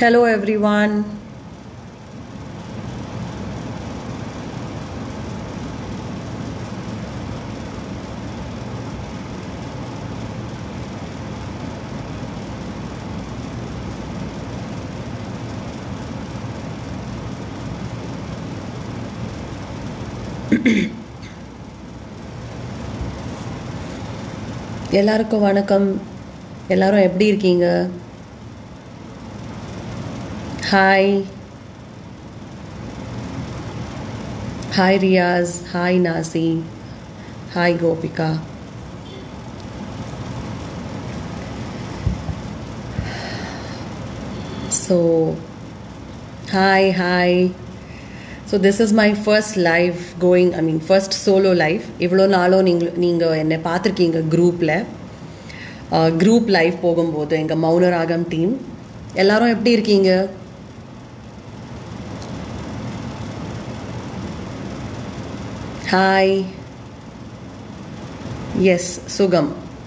Hello, everyone. எல்லாருக்கும் வணக்கம் எல்லாரும் எப்படி இருக்கீங்க hi hi Riyas hi Nasi hi Gopika so hi hi so this is my first live going I mean first solo live இவ்வளோ நாளும் நீங்கள் நீங்கள் என்னை பார்த்துருக்கீங்க குரூப்பில் குரூப் லைவ் போகும்போது எங்கள் மௌனராகம் டீம் எல்லாரும் எப்படி இருக்கீங்க ஹாய் எஸ் சுகம்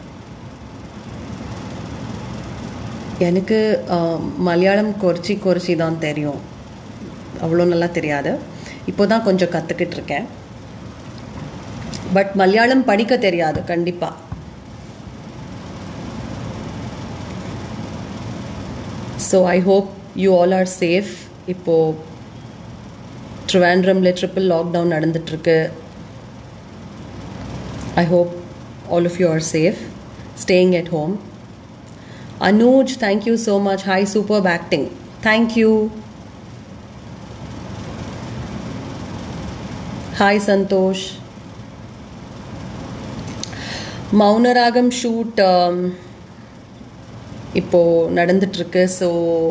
எனக்கு மலையாளம் குறைச்சி குறைச்சி தான் தெரியும் அவ்வளோ நல்லா தெரியாது இப்போ தான் கொஞ்சம் கற்றுக்கிட்டு இருக்கேன் பட் மலையாளம் படிக்க தெரியாது கண்டிப்பாக so I hope you all are safe இப்போது ட்ரிவாண்ட்ரமில் ட்ரிப்பிள் லாக்டவுன் நடந்துட்டுருக்கு I hope all of you are safe staying at home Anuj thank you so much hi super acting thank you hi Santhosh Mounaragam shoot இப்போது நடந்துட்டுருக்கு ஸோ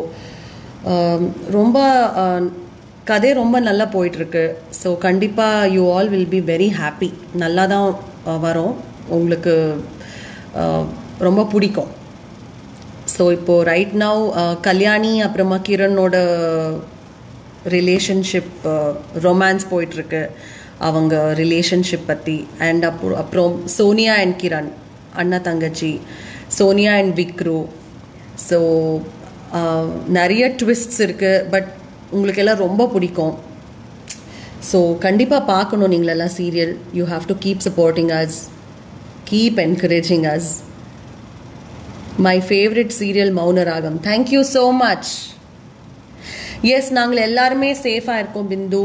ரொம்ப கதை ரொம்ப நல்லா போயிட்டுருக்கு ஸோ கண்டிப்பாக you all will be very happy நல்லா தான் வரும் உங்களுக்கு ரொம்ப பிடிக்கும் ஸோ இப்போது ரைட் நவ் கல்யாணி அப்புறமா கிரனோட ரிலேஷன்ஷிப் ரொமான்ஸ் போயிட்டுருக்கு அவங்க ரிலேஷன்ஷிப் பற்றி அண்ட் அப்புறம் அப்புறம் சோனியா அண்ட் கிரண் அண்ணா தங்கச்சி சோனியா அண்ட் விக்ரு ஸோ நிறைய ட்விஸ்ட்ஸ் இருக்குது பட் உங்களுக்கு எல்லாம் ரொம்ப பிடிக்கும் ஸோ கண்டிப்பாக பார்க்கணும் நீங்களெல்லாம் serial you have to keep supporting us keep encouraging us my favourite serial Mounaragam thank you so much yes நாங்கள் எல்லாருமே சேஃபாக இருக்கோம் பிந்து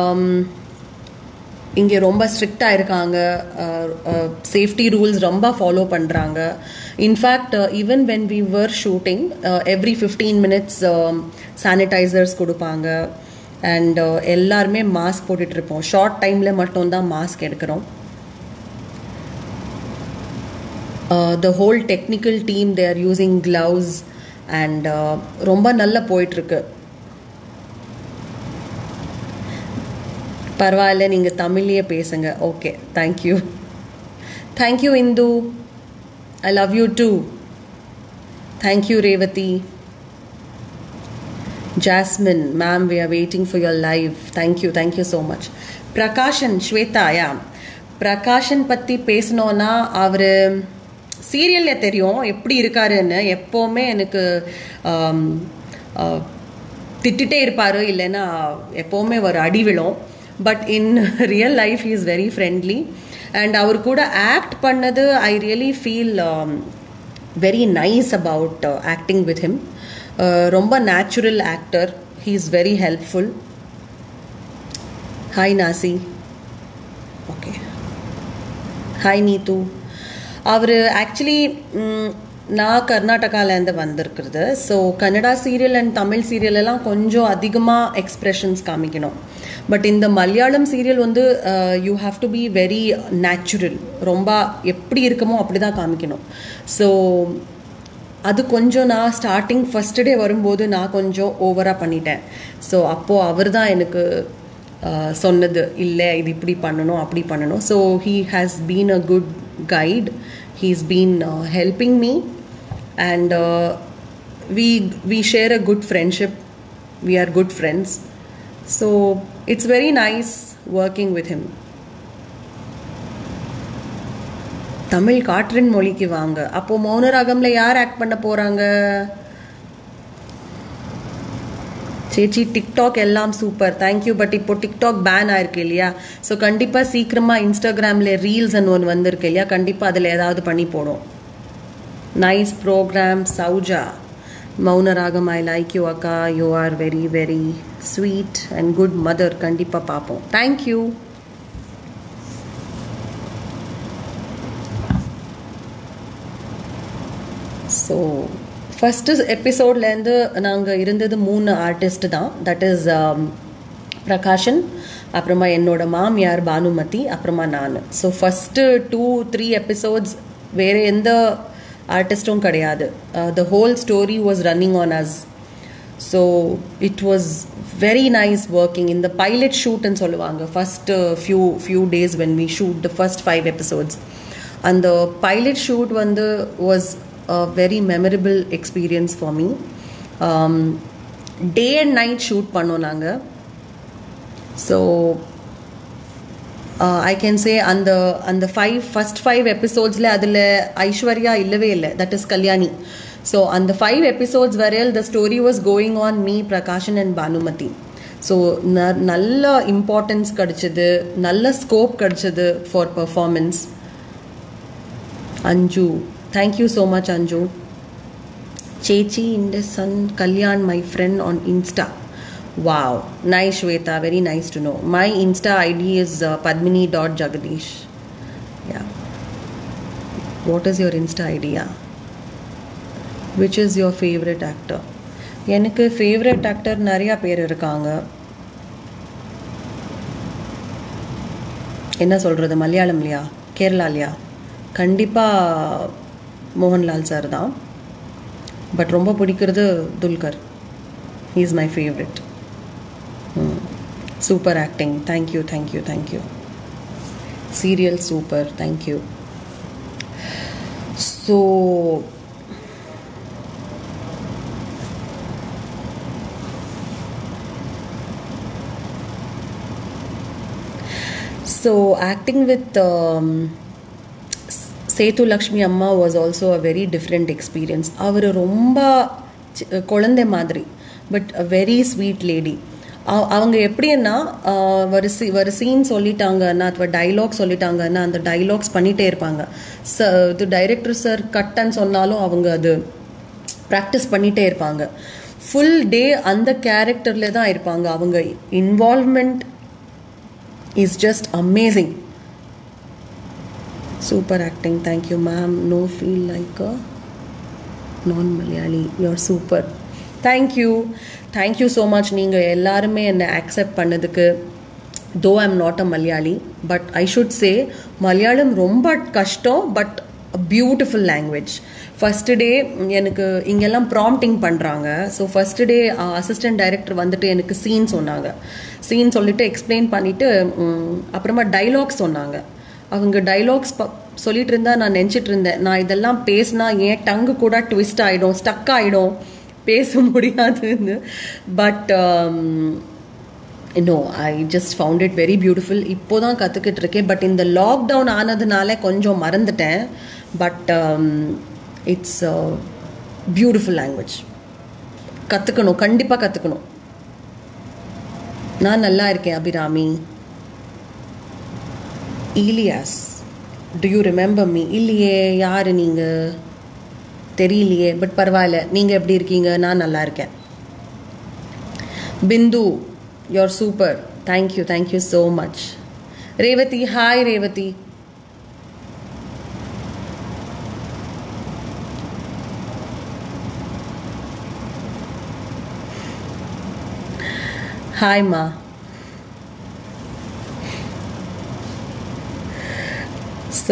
இங்கே ரொம்ப ஸ்ட்ரிக்டாக இருக்காங்க சேஃப்டி ரூல்ஸ் ரொம்ப ஃபாலோ பண்ணுறாங்க in fact even when we were shooting every fifteen minutes sanitizers கொடுப்பாங்க அண்ட் எல்லாருமே மாஸ்க் போட்டுட்ருப்போம் ஷார்ட் டைமில் மட்டும்தான் மாஸ்க் எடுக்கிறோம் the whole technical team they are using gloves and ரொம்ப நல்லா போயிட்டுருக்கு பரவாயில்ல நீங்கள் தமிழ்லேயே பேசுங்க okay thank you thank you Indhu I love you too thank you Revathi Jasmine ma'am we are waiting for your live thank you thank you so much Prakashan Swetha yeah Prakashan பற்றி பேசணுன்னா அவர் சீரியலில் தெரியும் எப்படி இருக்காருன்னு எப்போவுமே எனக்கு திட்டிகிட்டே இருப்பார் இல்லைன்னா எப்போவுமே ஒரு அடி விழும் but in real life he is very friendly and அவர் கூட ஆக்ட் பண்ணது I really feel very nice about acting with him ரொம்ப natural actor he is very helpful hi Nasi okay hi Neethu அவர் ஆக்சுவலி நான் கர்நாடகாலேருந்து வந்திருக்கிறது so Kannada serial and Tamil serial எல்லாம் கொஞ்சம் அதிகமாக எக்ஸ்ப்ரெஷன்ஸ் காமிக்கணும் பட் இந்த மலையாளம் சீரியல் வந்து you have to be very natural ரொம்ப எப்படி இருக்குமோ அப்படி தான் காமிக்கணும் ஸோ அது கொஞ்சம் நான் ஸ்டார்டிங் ஃபஸ்ட் டே வரும்போது நான் கொஞ்சம் ஓவராக பண்ணிட்டேன் ஸோ அப்போது அவர் தான் எனக்கு சொன்னது இல்லை இது இப்படி பண்ணணும் அப்படி பண்ணணும் so he has been a good guide he's been helping me and we we share a good friendship we are good friends so it's very nice working with him Tamil காற்றின் மொழிக்கு வாங்க அப்போ மௌனராகம்ல யார் ஆக்ட் பண்ண போறாங்க சேச்சி டிக்டாக் எல்லாம் சூப்பர் தேங்க்யூ பட் இப்போ டிக்டாக் பேன் ஆயிருக்கு இல்லையா ஸோ கண்டிப்பாக சீக்கிரமாக இன்ஸ்டாகிராமில் ரீல்ஸ்ன்னு ஒன்று வந்திருக்கு இல்லையா கண்டிப்பாக அதில் ஏதாவது பண்ணி போடும் nice programme Sowja Mounaragam I like you அக்கா you are very very sweet and good mother கண்டிப்பாக பார்ப்போம் தேங்க்யூ ஸோ ஃபஸ்ட்டு எபிசோட்லேருந்து நாங்கள் இருந்தது மூணு ஆர்டிஸ்ட் தான் தட் இஸ் பிரகாஷன் அப்புறமா என்னோட மாமியார் பானுமதி அப்புறமா நான் so first two three episodes வேறு எந்த ஆர்டிஸ்ட்டும் கிடையாது the whole story was running on us so it was very nice working இந்த பைலட் ஷூட்னு சொல்லுவாங்க first few few days when we shoot the first five episodes அந்த பைலட் ஷூட் வந்து was a very memorable experience for me. Um, day and night shoot பண்ணோம் நாங்கள் so I can say அந்த அந்த five first five எபிசோட்ஸில் அதில் ஐஸ்வர்யா இல்லவே இல்லை that is Kalyani so அந்த ஃபைவ் எபிசோட்ஸ் வரையில் the story was going on me Prakashan and Bhanumathi so ந நல்ல இம்பார்ட்டன்ஸ் கிடச்சிது நல்ல ஸ்கோப் கிடச்சிது ஃபார் பர்ஃபார்மன்ஸ் அஞ்சு Thank you so much, Anju. Chechi in the sun, Kalyan, my friend on Insta. Wow, nice, Shweta. Very nice to know. My Insta ID is uh, padmini.jagadish. Yeah. What is your Insta ID? Yeah. Which is your favorite actor? எனக்கு favourite actor நிறையா பேர் இருக்காங்க என்ன சொல்கிறது மலையாளம்லையா கேரளாலையா கண்டிப்பாக Mohanlal sir தான் but ரொம்ப பிடிக்கிறது Dulquer he is my favourite super acting thank you thank you thank you serial super thank you so so acting with சேத்து லக்ஷ்மி அம்மா was also a very different experience அவர் ரொம்ப குழந்தை மாதிரி but a very sweet lady அவங்க எப்படின்னா ஒரு சி ஒரு சீன் சொல்லிட்டாங்கன்னா ಅಥವಾ டைலாக் சொல்லிட்டாங்கன்னா அந்த டைலாக்ஸ் பண்ணிகிட்டே இருப்பாங்க ச இது டைரக்டர் சார் கட்டன்னு சொன்னாலும் அவங்க அது ப்ராக்டிஸ் பண்ணிகிட்டே இருப்பாங்க ஃபுல் டே அந்த கேரக்டரில் தான் இருப்பாங்க அவங்க involvement is just amazing super acting thank you ma'am no feel like a நான் Malayali you're super thank you thank you so much நீங்கள் எல்லாருமே என்னை அக்செப்ட் பண்ணதுக்கு though I'm not a Malayali but I should say Malayalam ரொம்ப கஷ்டம் but beautiful language first day எனக்கு இங்கெல்லாம் prompting பண்ணுறாங்க so first day assistant director வந்துட்டு எனக்கு சீன் சொன்னாங்க சீன் சொல்லிவிட்டு எக்ஸ்பிளைன் பண்ணிவிட்டு அப்புறமா டைலாக்ஸ் சொன்னாங்க அவங்க டைலாக்ஸ் ப சொல்லிட்டு இருந்தா நான் நினச்சிட்டு இருந்தேன் நான் இதெல்லாம் பேசினா ஏன் டங்கு கூட ட்விஸ்ட் ஆகிடும் ஸ்டக் ஆகிடும் பேச முடியாதுன்னு but no I just found it very beautiful இப்போ தான் கற்றுக்கிட்டு இருக்கேன் பட் இந்த லாக்டவுன் ஆனதுனால கொஞ்சம் மறந்துட்டேன் பட் இட்ஸ் பியூட்டிஃபுல் லாங்குவேஜ் கற்றுக்கணும் கண்டிப்பாக கற்றுக்கணும் நான் நல்லா இருக்கேன் Abirami Elias do you remember me இல்லையே யார் நீங்கள் தெரியலையே பட் பரவாயில்ல நீங்கள் எப்படி இருக்கீங்க நான் நல்லா இருக்கேன் Bindu your super thank you thank you so much Revathi hi Revathi ஹாய்மா ஸோ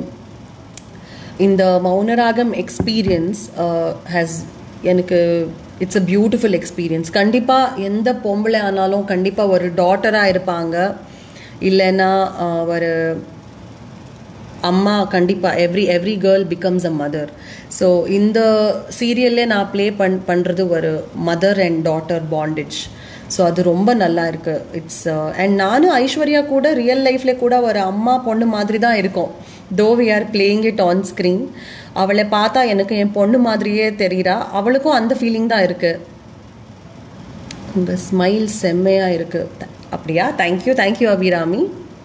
இந்த மௌனராகம் எக்ஸ்பீரியன்ஸ் ஹேஸ் எனக்கு இட்ஸ் அ பியூட்டிஃபுல் எக்ஸ்பீரியன்ஸ் கண்டிப்பாக எந்த பொம்பளை ஆனாலும் கண்டிப்பாக ஒரு டாட்டராக இருப்பாங்க இல்லைன்னா ஒரு அம்மா கண்டிப்பாக every every girl becomes a mother so இந்த சீரியல்லே நான் ப்ளே பண் பண்ணுறது ஒரு mother and daughter bondage so அது ரொம்ப நல்லா இருக்கு இட்ஸ் அண்ட் நானும் ஐஸ்வர்யா கூட ரியல் லைஃப்ல கூட ஒரு அம்மா பொண்ணு மாதிரி தான் இருக்கும் though we are playing it on screen அவளை பார்த்தா எனக்கு என் பொண்ணு மாதிரியே தெரிகிறா அவளுக்கும் அந்த ஃபீலிங் தான் இருக்கு உங்கள் ஸ்மைல் செம்மையாக இருக்குது அப்படியா thank you thank you Abirami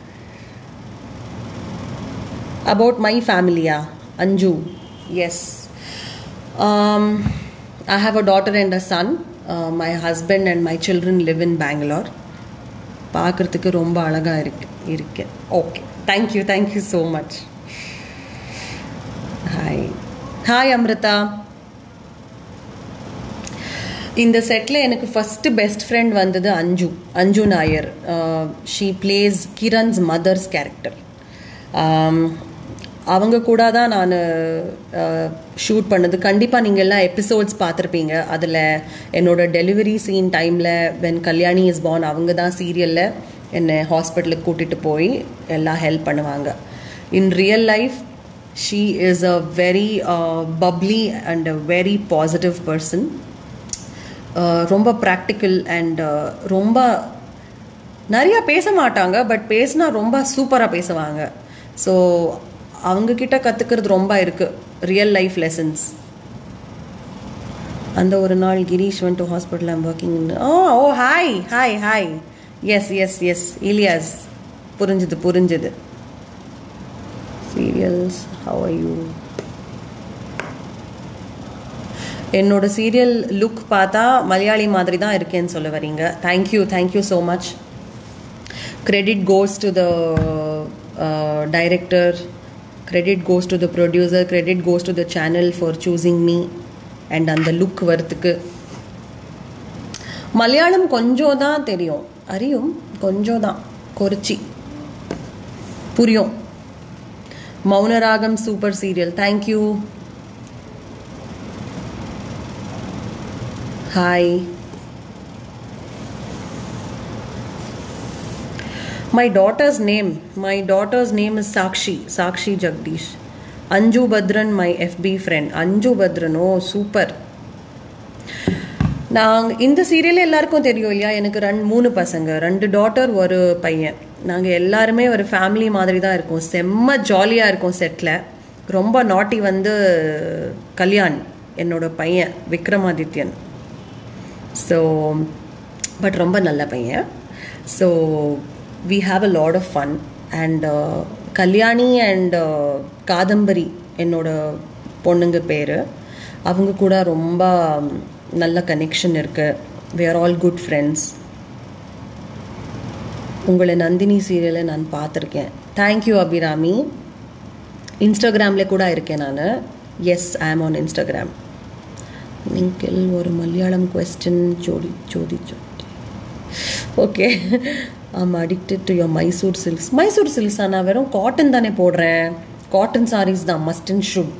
about my family yeah anju yes um, i have a daughter and a son uh, my husband and my children live in bangalore பார்க்குறதுக்கு ரொம்ப அழகாக இருக்கு இருக்கு okay thank you thank you so much hi hi Amritha இந்த செட்டில் எனக்கு first best friend வந்தது Anju Anju Nair she plays Kiran's mother's character அவங்க கூட தான் நான் ஷூட் பண்ணது கண்டிப்பாக நீங்கள் எல்லாம் எபிசோட்ஸ் பார்த்துருப்பீங்க அதில் என்னோட டெலிவரி சீன் டைமில் வென் கல்யாணி இஸ் பார்ன் அவங்க தான் சீரியலில் என்னை ஹாஸ்பிட்டலுக்கு கூட்டிகிட்டு போய் எல்லாம் ஹெல்ப் பண்ணுவாங்க in real life she is a very bubbly and a very positive person ரொம்ப ப்ராக்டிக்கல் அண்ட் ரொம்ப நிறையா பேச மாட்டாங்க பட் பேசினா ரொம்ப சூப்பராக பேசுவாங்க ஸோ அவங்கக்கிட்ட கற்றுக்கிறது ரொம்ப இருக்குது ரியல் லைஃப் லெசன்ஸ் அந்த ஒரு நாள் Girish went to hospital I'm working oh oh hi hi hi yes yes yes Elias புரிஞ்சுது புரிஞ்சுது சீரியல்ஸ் ஹவ் ஆர் யூ என்னோட சீரியல் லுக் பார்த்தா மலையாளி மாதிரி தான் இருக்கேன்னு சொல்ல வரீங்க thank you thank you so much credit goes to the director credit goes to the producer credit goes to the channel for choosing me and அந்த லுக் வரத்துக்கு மலையாளம் கொஞ்சம் தான் தெரியும் அறியும் கொஞ்சம் தான் குறிச்சி புரியும் Mounaragam super serial thank you hi My daughter's name, my daughter's name is Sakshi, Sakshi Jagdish. Anju Badran, my FB friend. Anju Badran, oh, super. நாங்கள் இந்த சீரியல் எல்லாருக்கும் தெரியும் இல்லையா எனக்கு ரெண்டு மூணு பசங்க ரெண்டு டாட்டர் ஒரு பையன் நாங்கள் எல்லாருமே ஒரு ஃபேமிலி மாதிரி தான் இருக்கோம் செம்ம ஜாலியாக இருக்கோம் செட்டில் ரொம்ப நாட்டி வந்து கல்யாண் என்னோட பையன் விக்ரமாதித்யன் ஸோ பட் ரொம்ப நல்ல பையன் so we have a lot of fun and Kalyani and Kadambari என்னோட பொண்ணுங்க பேர் அவங்க கூட ரொம்ப நல்ல கனெக்ஷன் இருக்குது we are all good friends உங்களை நந்தினி சீரியலை நான் பார்த்துருக்கேன் தேங்க்யூ அபிராமி இன்ஸ்டாகிராமில் கூட இருக்கேன் நான் எஸ் ஐ ஆம் ஆன் இன்ஸ்டாகிராம் நீங்கள் ஒரு மலையாளம் கொஸ்டின் ஜோடி ஜோதி ஜோடி ஓகே ஆமாம் addicted to your Mysore silks Mysore சில்க்ஸா நான் வெறும் காட்டன் தானே போடுறேன் காட்டன் சாரீஸ் தான் மஸ்ட் அண்ட் ஷுட்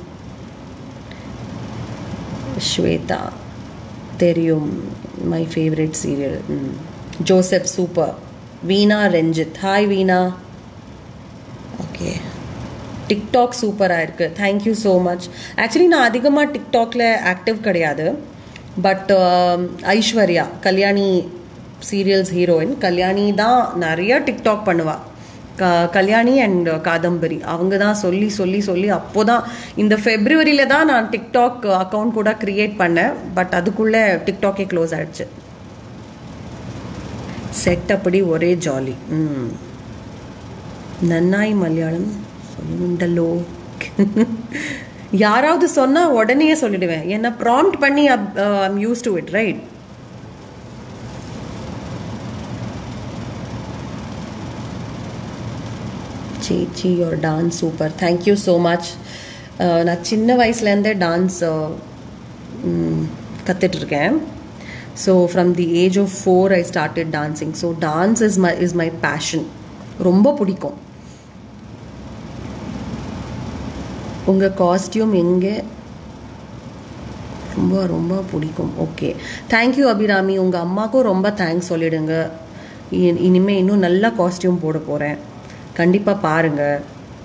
ஸ்வேதா தெரியும் my favourite serial Joseph super Veena Ranjith hi Veena okay TikTok சூப்பராக இருக்குது தேங்க்யூ ஸோ மச் ஆக்சுவலி நான் அதிகமாக டிக்டாக்ல ஆக்டிவ் கிடையாது but Aishwarya Kalyani serials heroine Kalyani தான் நிறைய டிக்டாக் பண்ணுவா க கல்யாணி அண்ட் காதம்பரி அவங்க தான் சொல்லி சொல்லி சொல்லி அப்போ தான் இந்த ஃபெப்ரவரியில் தான் நான் டிக்டாக் அக்கௌண்ட் கூட க்ரியேட் பண்ணேன் பட் அதுக்குள்ளே டிக்டாக்கே க்ளோஸ் ஆயிடுச்சு செட் அப்படி ஒரே ஜாலி ம் நன்னாய் மலையாளம் சொல்லுண்டல்லோ யாராவது சொன்னால் உடனே சொல்லிடுவேன் என்ன ப்ராம்ப்ட் பண்ணி I'm use to it right சேச்சி your dance super thank you so much நான் சின்ன வயசுலேருந்தே டான்ஸ் கற்றுட்ருக்கேன் so from the age of four I started dancing so dance is my is my passion ரொம்ப பிடிக்கும் உங்கள் காஸ்டியூம் எங்கே ரொம்ப ரொம்ப பிடிக்கும் ஓகே தேங்க்யூ அபிராமி உங்கள் அம்மாவுக்கும் ரொம்ப தேங்க்ஸ் சொல்லிடுங்க இனிமேல் இன்னும் நல்ல காஸ்டியூம் போட போகிறேன் கண்டிப்பாக பாருங்கள்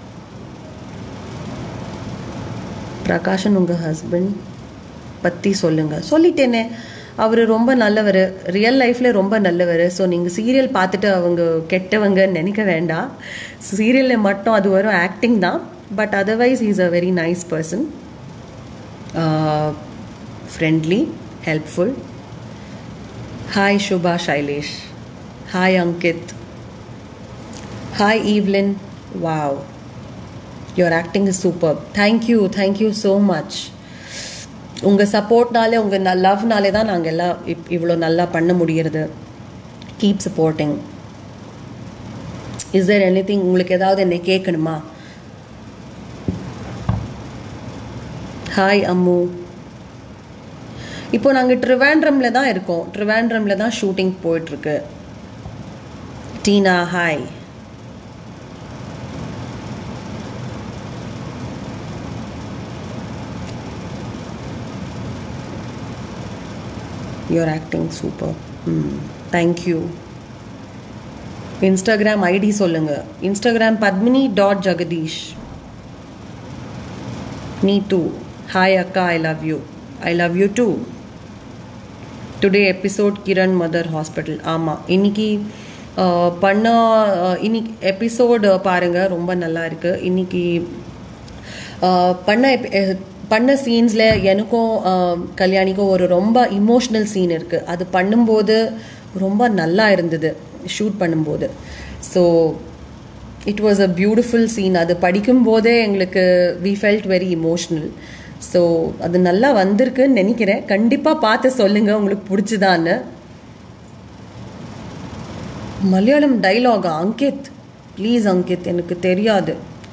பிரகாஷன் உங்கள் ஹஸ்பண்ட் பற்றி சொல்லுங்கள் சொல்லிட்டேனே அவர் ரொம்ப நல்லவர் ரியல் லைஃப்பில் ரொம்ப நல்லவர் ஸோ நீங்கள் சீரியல் பார்த்துட்டு அவங்க கெட்டவங்கன்னு நினைக்க வேண்டாம் சீரியலில் மட்டும் அது வரும் ஆக்டிங் தான் but otherwise is a very nice person friendly helpful hi Subha Shailesh hi Ankit hi Evelyn wow your acting is super thank you thank you so much உங்கள் சப்போர்ட்னாலே உங்கள் ந லவ்னாலே தான் நாங்கள் எல்லாம் இப் இவ்வளோ நல்லா பண்ண முடியறது keep supporting is there any thing உங்களுக்கு ஏதாவது என்னை கேட்கணுமா ஹாய் அம்மு இப்போ நாங்கள் ட்ரிவாண்ட்ரமில் தான் இருக்கோம் ட்ரிவாண்ட்ரமில் தான் ஷூட்டிங் போயிட்டுருக்கு Teena hi you're acting super hmm thank you Instagram ID சொல்லுங்க Instagram Padmini dot Jagadish me too hi அக்கா I love you I love you too today episode Kiran mother hospital ஆமாம் இன்னைக்கு அஹ், பண்ண அஹ், இன்னைக்கு எபிசோடு பாருங்கள் ரொம்ப நல்லா இருக்குது இன்னைக்கு அஹ், பண்ண epi- அஹ், பண்ண சீன்ஸில் எனக்கும் அஹ், கல்யாணிக்கும் ஒரு ரொம்ப இமோஷ்னல் சீன் இருக்குது அது பண்ணும்போது ரொம்ப நல்லா இருந்தது ஷூட் பண்ணும்போது so it was a beautiful scene அது படிக்கும்போதே எங்களுக்கு we felt very emotional so அது நல்லா வந்திருக்குன்னு நினைக்கிறேன் கண்டிப்பாக பார்த்து சொல்லுங்கள் உங்களுக்கு பிடிச்சதான்னு மலையாளம் டைலாகா அங்கித் ப்ளீஸ் அங்கித் எனக்கு தெரியாது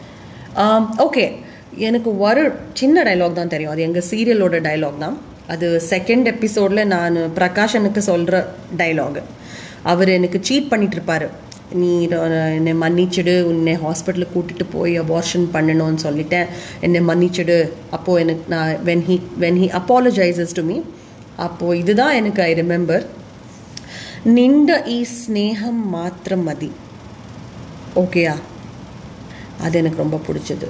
ஓகே எனக்கு ஒரு சின்ன டைலாக் தான் தெரியும் அது எங்கள் சீரியலோட டைலாக் தான் அது செகண்ட் எபிசோடில் நான் பிரகாஷனுக்கு சொல்கிற டைலாகு அவர் எனக்கு சீட் பண்ணிட்டு இருப்பாரு நீ அஹ், என்னை மன்னிச்சிடு உன்னை ஹாஸ்பிட்டலுக்கு கூட்டிட்டு போய் அபார்ஷன் பண்ணணும்னு சொல்லிட்டேன் என்னை மன்னிச்சிடு அப்போது எனக்கு நான் when he when he apologises to me அப்போது இதுதான் எனக்கு ஐ ரிமெம்பர் నిండ ఈ స్నేహం మాత్రం అది ஓகேயா அது எனக்கு ரொம்ப பிடிச்சது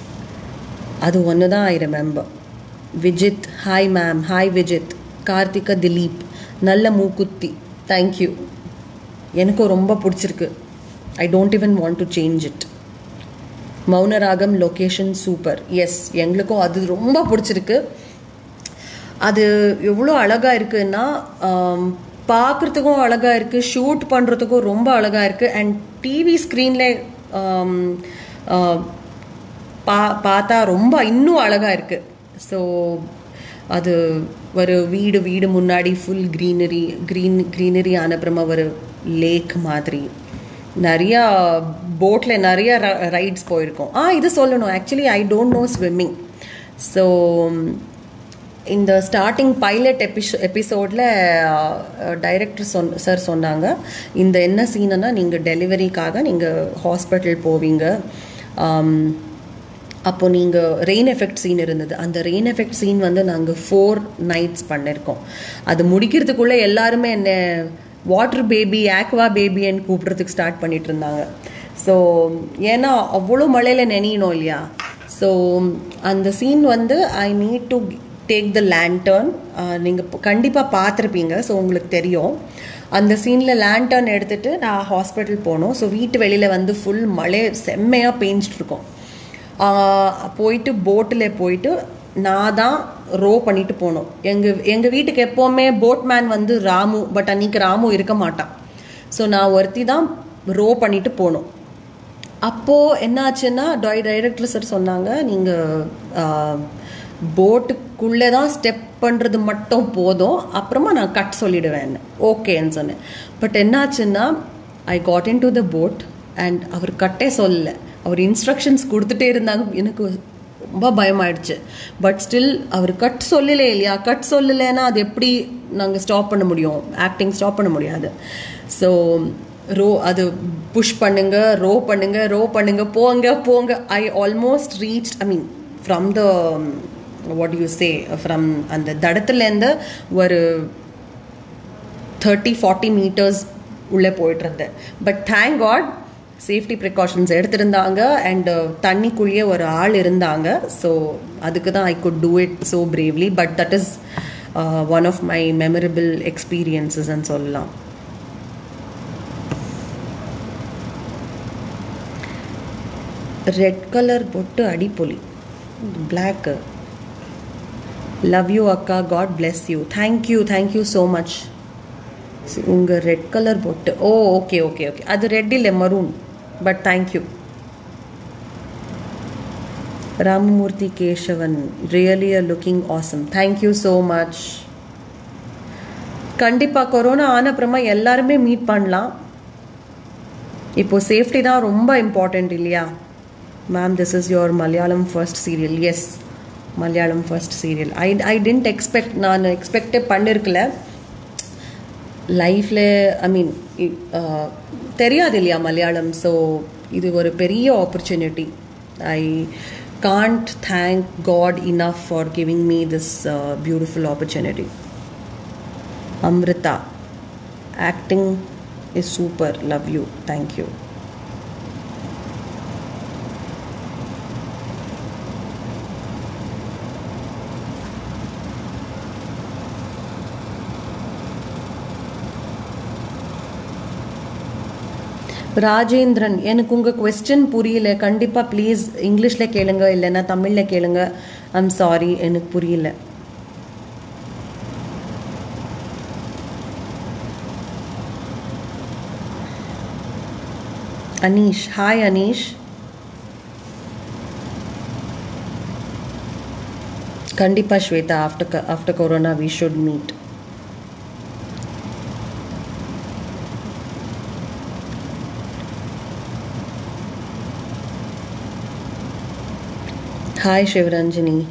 அது ஒன்று தான் I remember Vijith hi ma'am hi Vijith Karthika Dileep நல்ல மூக்குத்தி தேங்க்யூ எனக்கும் ரொம்ப பிடிச்சிருக்கு I don't even want to change it Mounaragam location super yes எங்களுக்கும் அது ரொம்ப பிடிச்சிருக்கு அது எவ்வளோ அழகாக இருக்குன்னா பார்க்குறதுக்கும் அழகாக இருக்குது ஷூட் பண்ணுறதுக்கும் ரொம்ப அழகாக இருக்குது அண்ட் டிவி ஸ்க்ரீனில் பா பார்த்தா ரொம்ப இன்னும் அழகாக இருக்குது ஸோ அது ஒரு வீடு வீடு முன்னாடி ஃபுல் க்ரீனரி க்ரீன் க்ரீனரி ஆனப்புறமா ஒரு லேக் மாதிரி நிறையா போட்டில் நிறைய ரைட்ஸ் போயிருக்கோம் ஆ இது சொல்லணும் actually I don't know swimming so இந்த ஸ்டார்டிங் பைலட் எபிசோ எபிசோடில் டைரக்டர் சொன் சார் சொன்னாங்க இந்த என்ன சீனுன்னா நீங்கள் டெலிவரிக்காக நீங்கள் ஹாஸ்பிட்டல் போவீங்க ஆம், அப்போ நீங்கள் ரெயின் எஃபெக்ட் சீன் இருந்தது அந்த ரெயின் எஃபெக்ட் சீன் வந்து நாங்கள் ஃபோர் நைட்ஸ் பண்ணியிருக்கோம் அது முடிக்கிறதுக்குள்ளே எல்லாருமே என்ன வாட்டர் பேபி ஆக்வா பேபின்னு கூப்பிட்றதுக்கு ஸ்டார்ட் பண்ணிட்டு இருந்தாங்க ஸோ ஏன்னா அவ்வளோ மழையில் நினையணும் இல்லையா ஸோ அந்த சீன் வந்து I need to take the lantern நீங்கள் கண்டிப்பாக பார்த்துருப்பீங்க ஸோ உங்களுக்கு தெரியும் அந்த சீனில் லேண்டர்ன் எடுத்துகிட்டு நான் ஹாஸ்பிட்டல் போனோம் ஸோ வீட்டு வெளியில் வந்து ஃபுல் மழை செம்மையாக பேஞ்சிட்டு இருக்கோம் ஆஹ் போயிட்டு போட்டில் போயிட்டு நான் தான் ரோ பண்ணிட்டு போனோம் எங்கள் எங்கள் வீட்டுக்கு எப்போவுமே போட்மேன் வந்து ராமு பட் அன்னைக்கு ராமு இருக்க மாட்டான் ஸோ நான் ஒருத்தி தான் ரோ பண்ணிட்டு போனோம் அப்போது என்னாச்சுன்னா டை டைரக்டர் சார் சொன்னாங்க நீங்கள் போட்டுக்குள்ளே தான் ஸ்டெப் பண்ணுறது மட்டும் போதும் அப்புறமா நான் கட் சொல்லிடுவேன் ஓகேன்னு சொன்னேன் பட் என்னாச்சுன்னா I got in to the boat and அவர் கட்டே சொல்லலை அவர் இன்ஸ்ட்ரக்ஷன்ஸ் கொடுத்துட்டே இருந்தாங்க எனக்கு ரொம்ப பயமாயிடுச்சு பட் ஸ்டில் அவர் கட் சொல்லலே இல்லையா கட் சொல்லலைன்னா அது எப்படி நாங்கள் ஸ்டாப் பண்ண முடியும் ஆக்டிங் ஸ்டாப் பண்ண முடியாது ஸோ ரோ அது புஷ் பண்ணுங்க ரோ பண்ணுங்க ரோ பண்ணுங்க போங்க போங்க I almost reach I mean from the what you say from அந்த தடத்துலேருந்து ஒரு தேர்ட்டி ஃபார்ட்டி மீட்டர்ஸ் உள்ளே போயிட்டு இருந்தேன் but thank God safety precautions எடுத்திருந்தாங்க அண்ட் தண்ணிக்குள்ளேயே ஒரு ஆள் இருந்தாங்க ஸோ அதுக்கு தான் I could do it so bravely but that is one of my memorable எக்ஸ்பீரியன்சஸ்ன்னு சொல்லலாம் ரெட் கலர் பொட்டு அடிப்பொலி பிளாக்கு லவ் யூ அக்கா God bless you thank you thank you so much உங்கள் ரெட் கலர் பொட்டு ஓ ஓகே ஓகே ஓகே அது red இல்லை maroon but thank you Ramamoorthy Kesavan really a looking awesome thank you so much கண்டிப்பாக கொரோனா ஆன அப்புறமா எல்லாருமே மீட் பண்ணலாம் இப்போ சேஃப்டி தான் ரொம்ப இம்பார்ட்டண்ட் இல்லையா ma'am this is your Malayalam first serial yes Malayalam first serial I I didn't expect நான் எக்ஸ்பெக்டே பண்ணிருக்கல லைஃப்பில் ஐ மீன் தெரியாது இல்லையா மலையாளம் ஸோ இது ஒரு பெரிய opportunity I can't thank God enough for giving me this beautiful opportunity Amritha acting is super love you thank you Rajendran எனக்கு உங்கள் கொஸ்டின் புரியல கண்டிப்பாக ப்ளீஸ் இங்கிலீஷில் கேளுங்க இல்லைன்னா தமிழில் கேளுங்க ஐம் சாரி எனக்கு புரியல அனீஷ் ஹாய் அனீஷ் கண்டிப்பாக Shweta after after corona we should meet Hi Shivaranjani.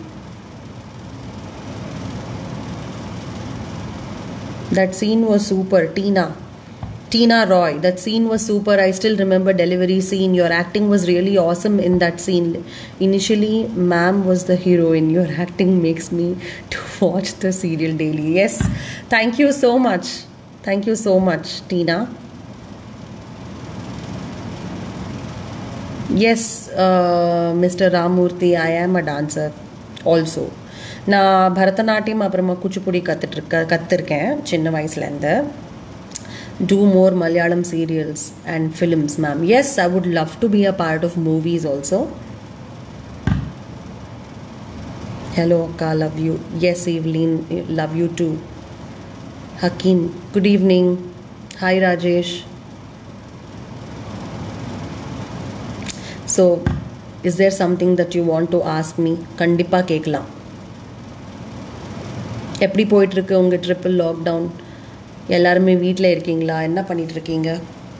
That scene was super. Tina. Tina Roy. That scene was super. I still remember delivery scene. Your acting was really awesome in that scene. Initially, ma'am was the heroine. Your acting makes me to watch the serial daily. Yes. Thank you so much. Thank you so much, Tina. Yes, uh, Mr. Ramurthy, I am a dancer also. நான் பரதநாட்டியம் அப்புறமா குச்சிப்புடி கற்றுட்ருக்க கற்றுருக்கேன் சின்ன வயசுலேருந்து two more Malayalam serials and films ma'am yes I would love to be a part of movies also hello அக்கா love you yes Evelyn love you too Hakeem good evening hi Rajesh so is there something that you want to ask me கண்டிப்பாக கேட்கலாம் எப்படி போயிட்டுருக்கு உங்கள் triple lockdown எல்லாருமே வீட்டில் இருக்கீங்களா என்ன பண்ணிட்டு இருக்கீங்க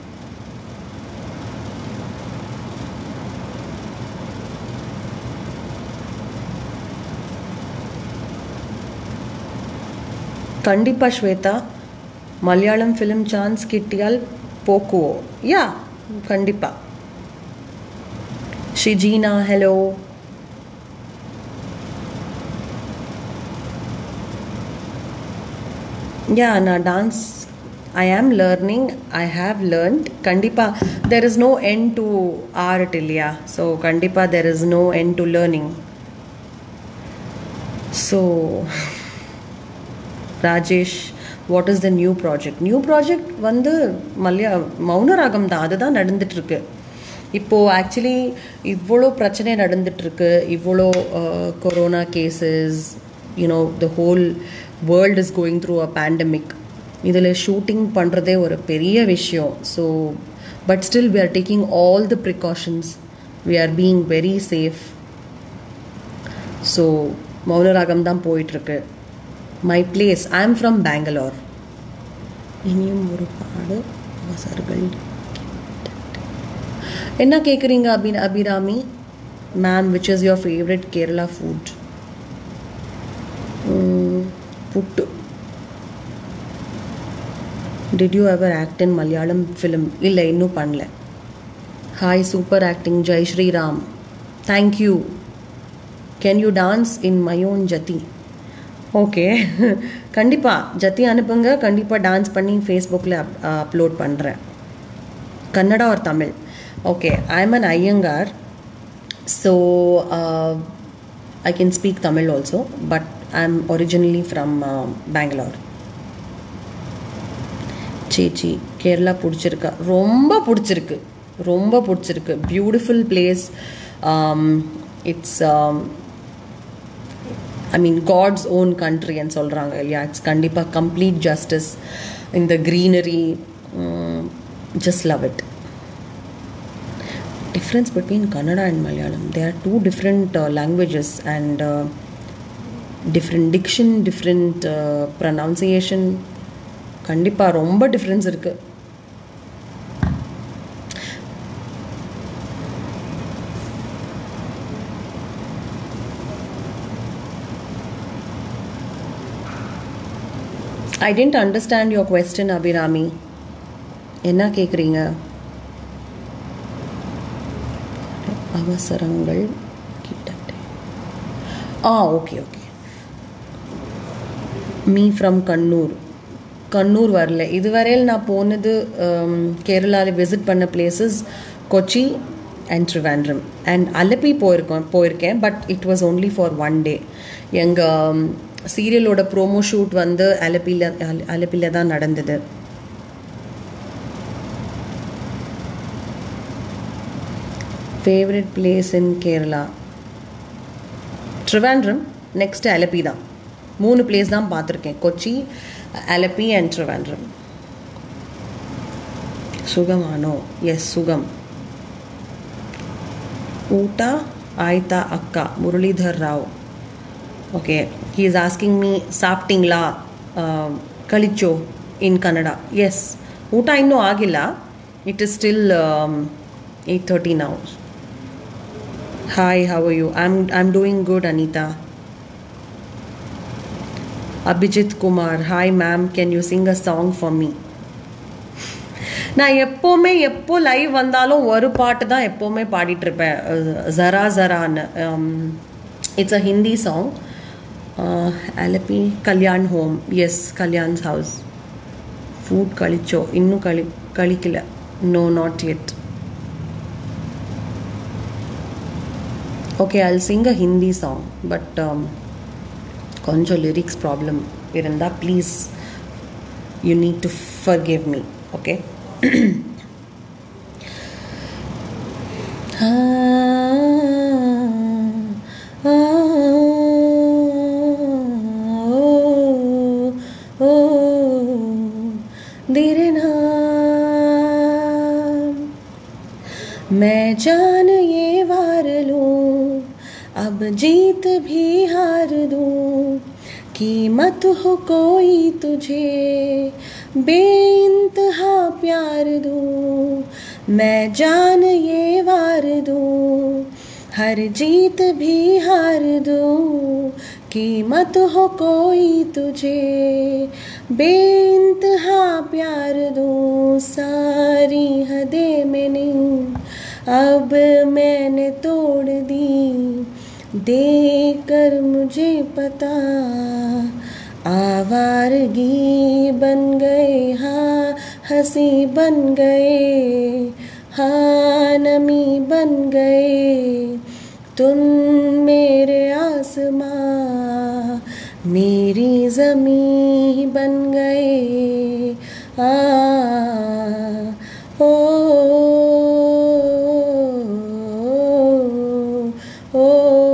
கண்டிப்பாக ஸ்வேதா மலையாளம் ஃபிலிம் சான்ஸ் கிட்டியால் போக்குவோம் யா கண்டிப்பாக Shijina, hello. Yeah, na dance. I am learning. I have learned. Kandipa, there is no end to art, Ilya. So, Kandipa, there is no end to learning. So, Rajesh, what is the new project new project வந்து மல்யா மௌனராகம் தான் அதுதான் நடந்துட்டுருக்கு இப்போது actually இவ்வளோ பிரச்சனை நடந்துட்டுருக்கு இவ்வளோ corona cases you know the whole world is going through a pandemic இதில் ஷூட்டிங் பண்ணுறதே ஒரு பெரிய விஷயம் so but still we are taking all the precautions we are being very safe so Mounaragam தான் போயிட்டுருக்கு my place I am from Bangalore இனியும் ஒரு பாடு அவசர்கள் என்ன கேட்குறீங்க Abi Abirami ma'am which is your favourite Kerala food puttu did you ever act in Malayalam film இல்லை இன்னும் பண்ணல hi super acting Jai Shriram thank you can you dance in my own jathi okay கண்டிப்பாக ஜத்தி அனுப்புங்க கண்டிப்பாக டான்ஸ் பண்ணி ஃபேஸ்புக்கில் அப் அப்லோட் பண்ணுறேன் கன்னடா ஒரு Tamil okay I am an Iyengar so I can speak Tamil also but I am originally from Bangalore சேச்சி கேரளா பிடிச்சிருக்கா ரொம்ப பிடிச்சிருக்கு ரொம்ப பிடிச்சிருக்கு beautiful place it's I mean God's own கண்ட்ரின்னு சொல்கிறாங்க இல்லையா இட்ஸ் கண்டிப்பாக கம்ப்ளீட் ஜஸ்டிஸ் இந்த greenery just love it difference between Kannada and Malayalam. They are two different uh, languages and uh, different diction, different uh, pronunciation. கண்டிப்பாக ரொம்ப difference இருக்கு I didn't understand your question Abirami என்ன கேட்குறீங்க அவசரங்கள் கிட்டத்தட்ட ஆ okay okay me from Kannur Kannur வரல இதுவரையில் நான் போனது கேரளாவில் விசிட் பண்ண places Kochi and Trivandrum and Alleppey போயிருக்கோம் போயிருக்கேன் but it was only for one day எங்கள் சீரியலோட ப்ரோமோ ஷூட் வந்து அலப்பியில் அலப்பியில் தான் நடந்தது favourite place in Kerala Trivandrum next Alleppey தான் மூணு பிளேஸ் தான் பார்த்துருக்கேன் கொச்சி அலப்பி அண்ட் ட்ரிவாண்ட்ரம் சுகமானோ எஸ் சுகம் ಊಟ ಆಯ್ತಾ ಅಕ್ಕ Muralidhar Rao okay he is asking me ಸಾಪ್ಟಿಂಗ್ಲಾ ಕಳಿಚೋ ಇನ್ ಕನ್ನಡ ಎಸ್ ಊಟ ಇನ್ನೂ ಆಗಿಲ್ಲ it is still eight thirty now hi how you I am I am doing good Anitha Abhijith Kumar hi ma'am can you sing a song for me நான் எப்போவுமே எப்போ live வந்தாலும் ஒரு பாட்டு தான் எப்போவுமே பாடிட்டுருப்பேன் ஜரா ஜரான்னு it's a Hindi song Alleppey Kalyan home yes Kalyan's house food கழிச்சோ இன்னும் கழி கழிக்கல no not yet okay I'll sing a Hindi song but கொஞ்சம் லிரிக்ஸ் ப்ராப்ளம் இருந்தால் please you need to forgive me okay मैं जान ये वार लूं अब जीत भी हार दूं कीमत हो कोई तुझे बेइंतहा प्यार दूं मैं जान ये वार दूं हर जीत भी हार दूं कीमत हो कोई तुझे बेइंतहा प्यार दूं सारी हदें मैंने अब मैंने तोड़ दी देकर मुझे पता आवारगी बन गए हाँ हंसी बन गए हाँ नमी बन गए तुम मेरे आसमां मेरी जमी बन गए आ ओ ஓ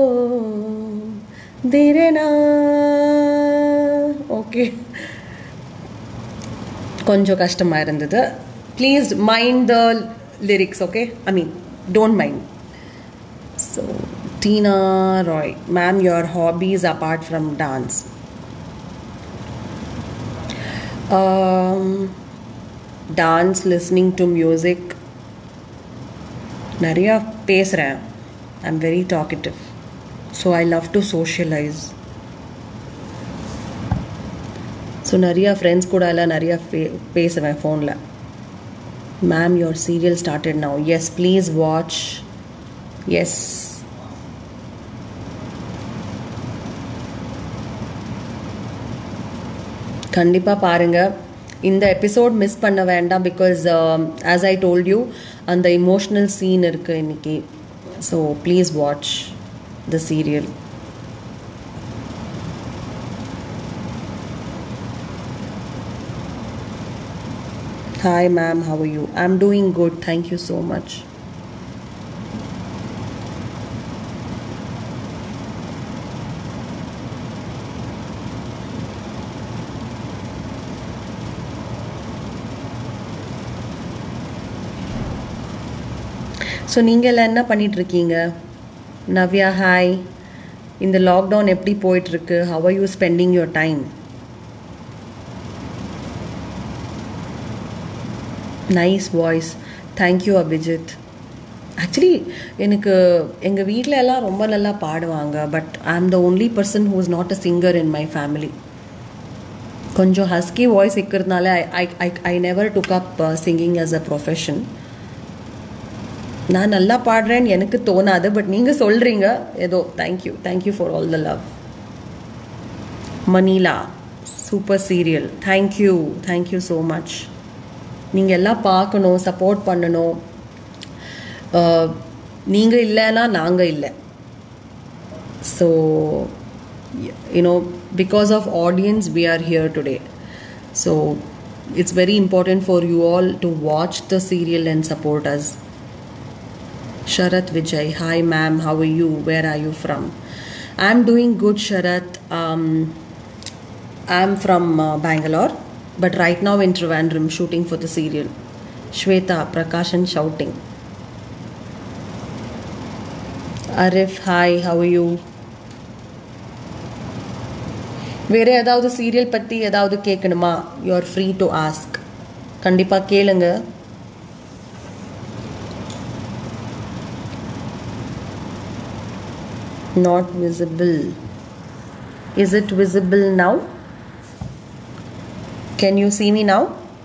திரனா ஓகே கொஞ்சம் கஷ்டமாக இருந்தது please mind the lyrics okay I mean don't mind so Tina Roy ma'am your hobbies apart from dance dance listening to music நிறையா பேசுகிறேன் I am very talkative so I love to socialise so நிறையா friends கூட எல்லாம் நிறையா பே பேசுவேன் ஃபோனில் ma'am your serial started now yes please watch yes கண்டிப்பாக பாருங்கள் இந்த எபிசோட் மிஸ் பண்ண வேண்டாம் because as I told you அந்த இமோஷ்னல் சீன் இருக்குது இன்னைக்கு so please watch the serial Hi, ma'am. How are you? I'm doing good. Thank you so much. So நீங்கள் எல்லாம் என்ன பண்ணிட்டு இருக்கீங்க நவ்யா ஹாய் இந்த லாக்டவுன் எப்படி போயிட்டுருக்கு how are you spending your time nice voice thank you Abhijith actually எனக்கு எங்கள் வீட்டில் எல்லாம் ரொம்ப நல்லா பாடுவாங்க but I am the only person who is not a singer in my family கொஞ்சம் ஹஸ்கி வாய்ஸ் இருக்கிறதுனால I I I never took up singing as a profession நான் நல்லா பாடுறேன்னு எனக்கு தோணாது பட் நீங்கள் சொல்கிறீங்க ஏதோ thank you thank you for all the love Manila super serial thank you thank you so much நீங்கள் எல்லாம் பார்க்கணும் சப்போர்ட் பண்ணணும் நீங்கள் இல்லைன்னா நாங்கள் இல்லை so you know because of audience we are here today so it's very important for you all to watch the serial and support us Sharat Vijay. Hi, ma'am. How are you? Where are you from? I'm doing good, Sharat. Um, I'm from uh, Bangalore, but right now in Trivandrum shooting for the serial. Shweta, Prakashan shouting. Arif, hi. How are you? வேறு ஏதாவது serial பற்றி ஏதாவது கேட்கணுமா you are free to ask கண்டிப்பாக கேளுங்க not visible is it visible now can you see me now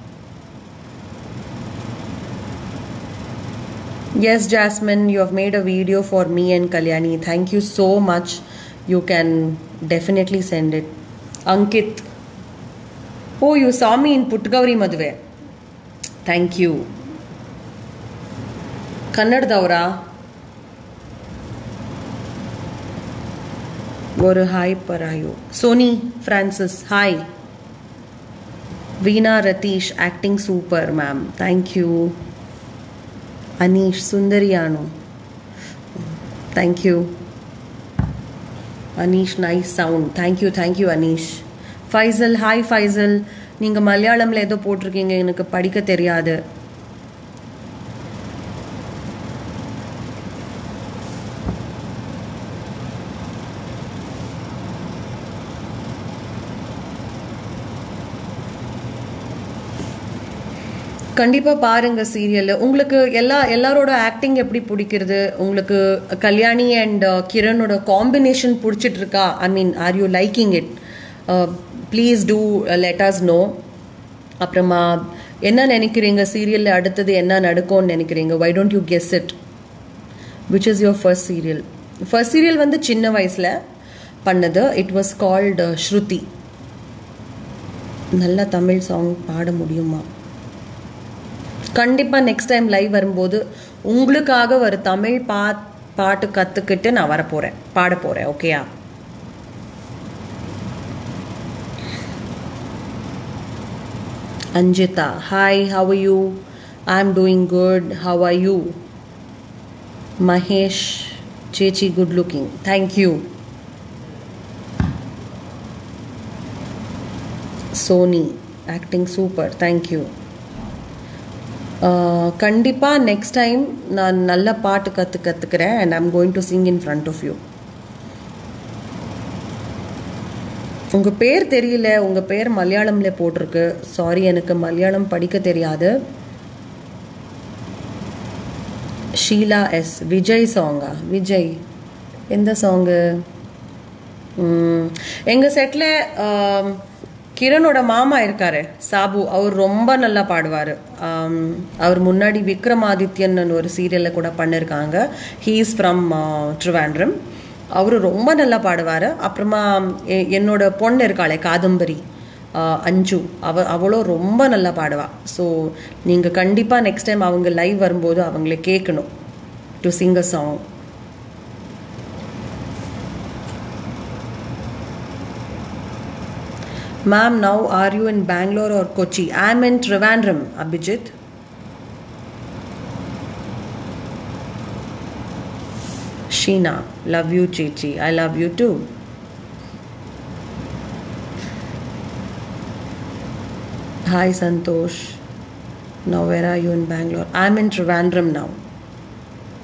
yes jasmine you have made a video for me and kalyani thank you so much you can definitely send it ankit oh you saw me in putgauri madhve thank you kannadadavra ஒரு hi பராயோ Soni Francis hi Veena Ratheesh acting super ma'am thank you Aneesh சுந்தரியானு thank you Aneesh nice sound thank you thank you Aneesh Faisal hi Faisal நீங்கள் மலையாளமில் ஏதோ போட்டிருக்கீங்க எனக்கு படிக்க தெரியாது கண்டிப்பாக பாருங்க சீரியல் உங்களுக்கு எல்லா எல்லாரோட ஆக்டிங் எப்படி பிடிக்கிறது உங்களுக்கு கல்யாணி அண்ட் கிரனோட காம்பினேஷன் பிடிச்சிட்டு இருக்கா I mean are you liking it please do let us know அப்புறமா என்ன நினைக்கிறீங்க சீரியலில் அடுத்தது என்ன நடக்கும்னு நினைக்கிறீங்க why don't you guess it which is your first serial first serial வந்து சின்ன வயசில் பண்ணது இட் வாஸ் கால்டு ஸ்ருதி நல்ல தமிழ் சாங் பாட முடியுமா கண்டிப்பாக நெக்ஸ்ட் டைம் லைவ் வரும்போது உங்களுக்காக ஒரு தமிழ் பா பாட்டு கற்றுக்கிட்டு நான் வரப்போகிறேன் பாட போகிறேன் ஓகேயா Anjitha hi how are you I am doing good how are you Mahesh சேச்சி good looking thank you Soni acting super thank you கண்டிப்பாக நெக்ஸ்ட் டைம் நான் நல்ல பாட்டு கற்று கற்றுக்கிறேன் and I'm going to sing in front of you உங்கள் பேர் தெரியல உங்கள் பேர் மலையாளமில் போட்டிருக்கு சாரி எனக்கு மலையாளம் படிக்க தெரியாது ஷீலா எஸ் விஜய் சாங்கா விஜய் எந்த சாங்கு எங்கள் செட்டில் கிரனோட மாமா இருக்காரு சாபு அவர் ரொம்ப நல்லா பாடுவார் அவர் முன்னாடி விக்ரமாதித்யன் ஒரு சீரியலில் கூட பண்ணியிருக்காங்க ஹீ இஸ் ஃப்ரம் ட்ரிவாண்ட்ரம் அவர் ரொம்ப நல்லா பாடுவார் அப்புறமா என்னோட பொண்ணு இருக்காளே காதம்பரி அஞ்சு அவ அவளோ ரொம்ப நல்லா பாடுவா ஸோ நீங்கள் கண்டிப்பாக நெக்ஸ்ட் டைம் அவங்க லைவ் வரும்போது அவங்கள கேட்கணும் to sing a song Ma'am, now are you in Bangalore or Kochi? I am in Trivandrum, Abhijit. Sheena, love you, Chichi. I love you too. Hi, Santosh. Now, where are you in Bangalore? I'm in Trivandrum now.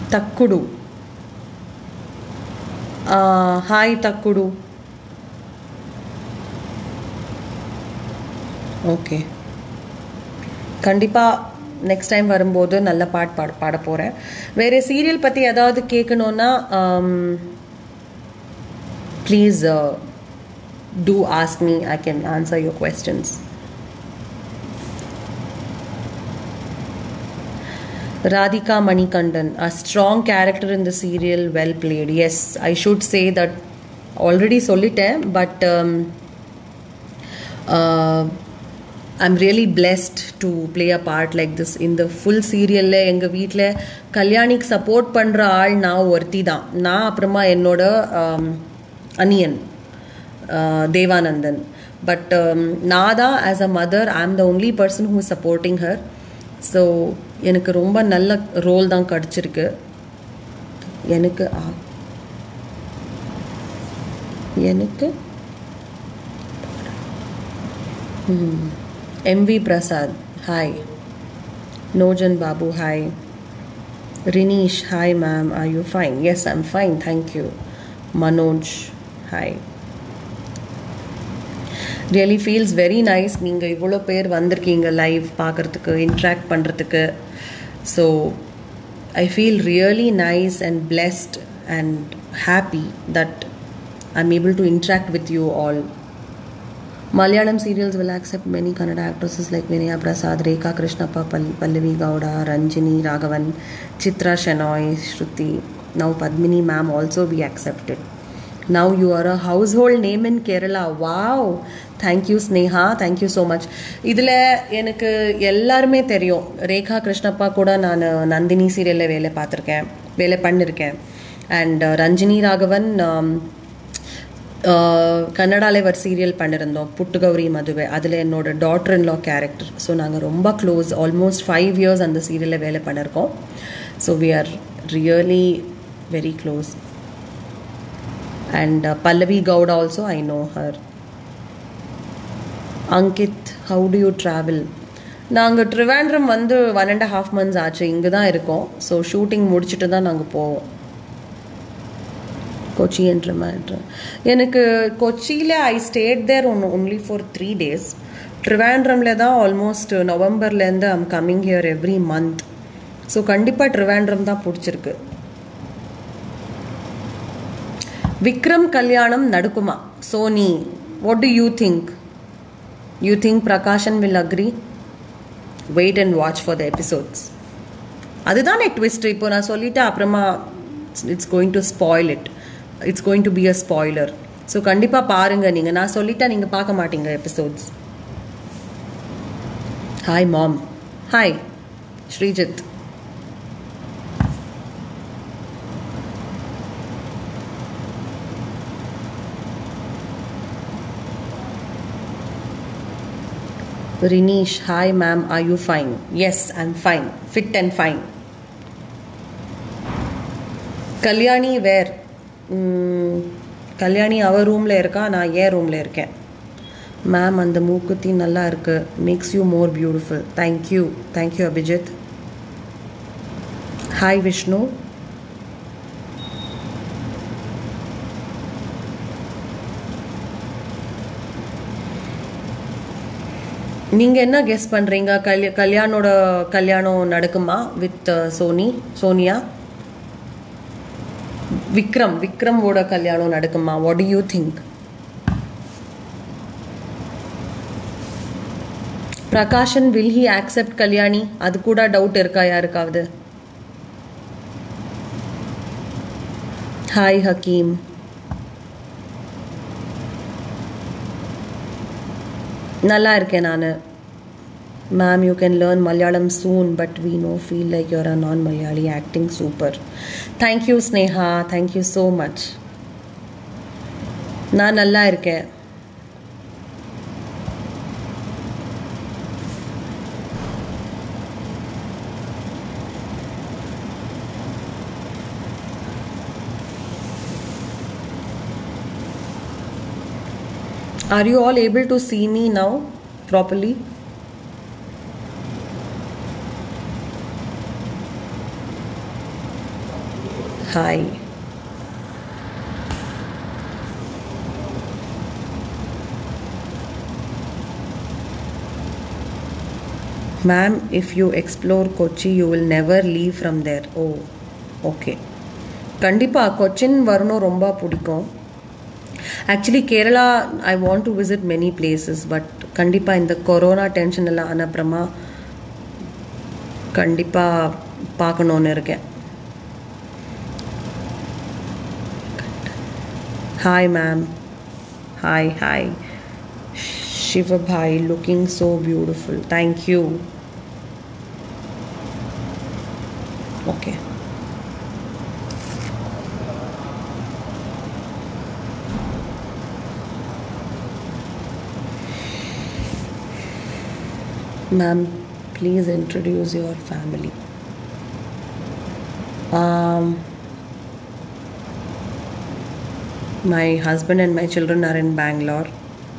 Thakkudu hi Thakkudu okay கண்டிப்பாக next time வரும்போது நல்ல பாட்டு பாட பாட போகிறேன் வேறு serial பற்றி ஏதாவது கேட்கணுன்னா please do ask me I can answer your questions Radhika Manikandan, a strong character in the serial, well played. Yes, I should say that already சொல்லிட்டேன் but I'm really blessed to play a part like this இந்த full சீரியலில் எங்கள் வீட்டில் கல்யாணிக்கு support பண்ணுற ஆள் நான் ஒருத்தி தான் நான் அப்புறமா என்னோட அனியன் தேவானந்தன் பட் நான் தான் as a mother I am the only person who supporting her so எனக்கு ரொம்ப நல்ல ரோல் தான் கிடச்சிருக்கு எனக்கு எனக்கு MV Prasad hi Nojan Babu hi Rinish hi ma'am are you fine yes I'm fine thank you Manoj hi really feels very nice நீங்கள் இவ்வளோ பேர் வந்திருக்கீங்க லைவ் பார்க்குறதுக்கு இன்ட்ராக்ட் பண்ணுறதுக்கு so I feel really nice and blessed and happy that I'm able to interact with you all Malayalam serials will accept many Kannada actresses like Vinaya Prasad, Rekha Krishnappa, Pallavi Gowda, Ranjini Raghavan, Chitra Shenoy, Shruti. Now Padmini ma'am also be accepted. Now you are a household name in Kerala. Wow! Thank you Sneha thank you so much இதில் எனக்கு எல்லாருமே தெரியும் ரேகா கிருஷ்ணப்பா கூட நான் நந்தினி சீரியலில் வேலை பார்த்துருக்கேன் வேலை பண்ணியிருக்கேன் அண்ட் ரஞ்சினி ராகவன் கன்னடாலே ஒரு சீரியல் பண்ணியிருந்தோம் புட்டுகௌரி மதுவை அதில் என்னோட daughter in law character so நாங்கள் ரொம்ப க்ளோஸ் ஆல்மோஸ்ட் ஃபைவ் இயர்ஸ் அந்த சீரியலில் வேலை பண்ணியிருக்கோம் so we are really very close and Pallavi Gowda also I know her Ankith how do you travel நாங்கள் ட்ரிவாண்ட்ரம் வந்து ஒன் அண்ட் ஹாஃப் மந்த்ஸ் ஆச்சு இங்கே தான் இருக்கோம் ஸோ ஷூட்டிங் முடிச்சுட்டு தான் நாங்கள் போவோம் கொச்சி என்ற மாதிரி எனக்கு கொச்சியில் I stayed there one only for three days ட்ரிவாண்ட்ரமில் தான் ஆல்மோஸ்ட் நவம்பர்லேருந்து I'm coming here every month so கண்டிப்பாக ட்ரிவாண்ட்ரம் தான் பிடிச்சிருக்கு விக்ரம் கல்யாணம் நடக்குமா Soni what do you think you think Prakashan will agree wait and watch for the episodes அதுதானே ட்விஸ்ட் இப்போ நான் சொல்லிட்டேன் அப்புறமா it's going to spoil it it's going to be a spoiler so கண்டிப்பாக பாருங்கள் நீங்கள் நான் சொல்லிட்டா நீங்கள் பார்க்க மாட்டீங்க episodes hi ma'am hi Sreejith Rinish, hi ma'am, are you fine? Yes, I'm fine. Fit and fine. Kalyani where Kalyani அவள் ரூமில் இருக்கா நான் ஏன் ரூமில் இருக்கேன் மேம் அந்த மூக்குத்தி நல்லா இருக்கு makes you more beautiful thank you thank you Abhijith hi Vishnu நீங்கள் என்ன கெஸ் பண்ணுறீங்க கல்ய கல்யாணோட கல்யாணம் நடக்குமா வித் சோனி சோனியா விக்ரம் விக்ரமோட கல்யாணம் நடக்குமா what do you think Prakashan will he accept Kalyani அது கூட டவுட் இருக்கா யாருக்காவது ஹாய் ஹக்கீம் நல்லா இருக்கேன் நான் ma'am you can learn Malayalam soon but we no feel like you're a நான் Malayali acting super thank you Sneha thank you so much நான் நல்லா இருக்கேன் Are you all able to see me now properly? Hi ma'am if you explore Kochi you will never leave from there oh okay கண்டிப்பாக கொச்சின் வரணும் ரொம்ப பிடிக்கும் actually Kerala I want to visit many places but கண்டிப்பாக இந்த corona tension எல்லாம் ஆன அப்புறமா கண்டிப்பாக பார்க்கணுன்னு இருக்கேன் hi ma'am hi hi Sivabai looking so beautiful thank you okay Ma'am, please introduce your family. Um, my husband and my children are in Bangalore.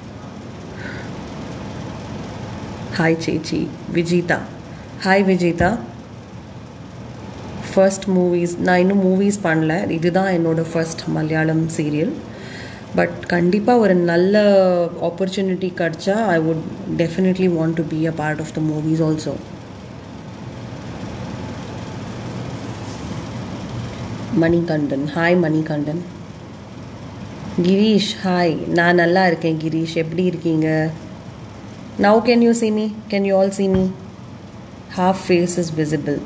Hi, Chechi. Vijita. Hi, Vijita. First movies நான் இன்னும் movies பண்ணல இதுதான் என்னோட first Malayalam serial but கண்டிப்பாக ஒரு நல்ல opportunity கிடச்சா I would definitely want to be a part of the movies also Manikandan hi Manikandan Gireesh hi நான் நல்லா இருக்கேன் கிரீஷ் எப்படி இருக்கீங்க now can you see me can you all see me half face is visible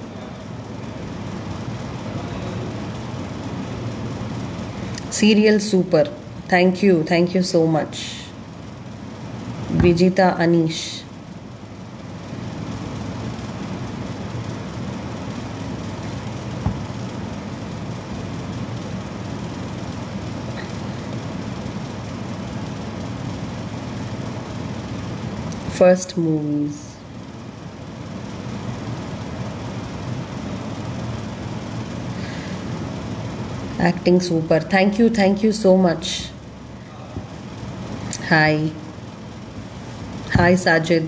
serial super thank you thank you so much vijita anish first movies acting super thank you thank you so much hi hi sajid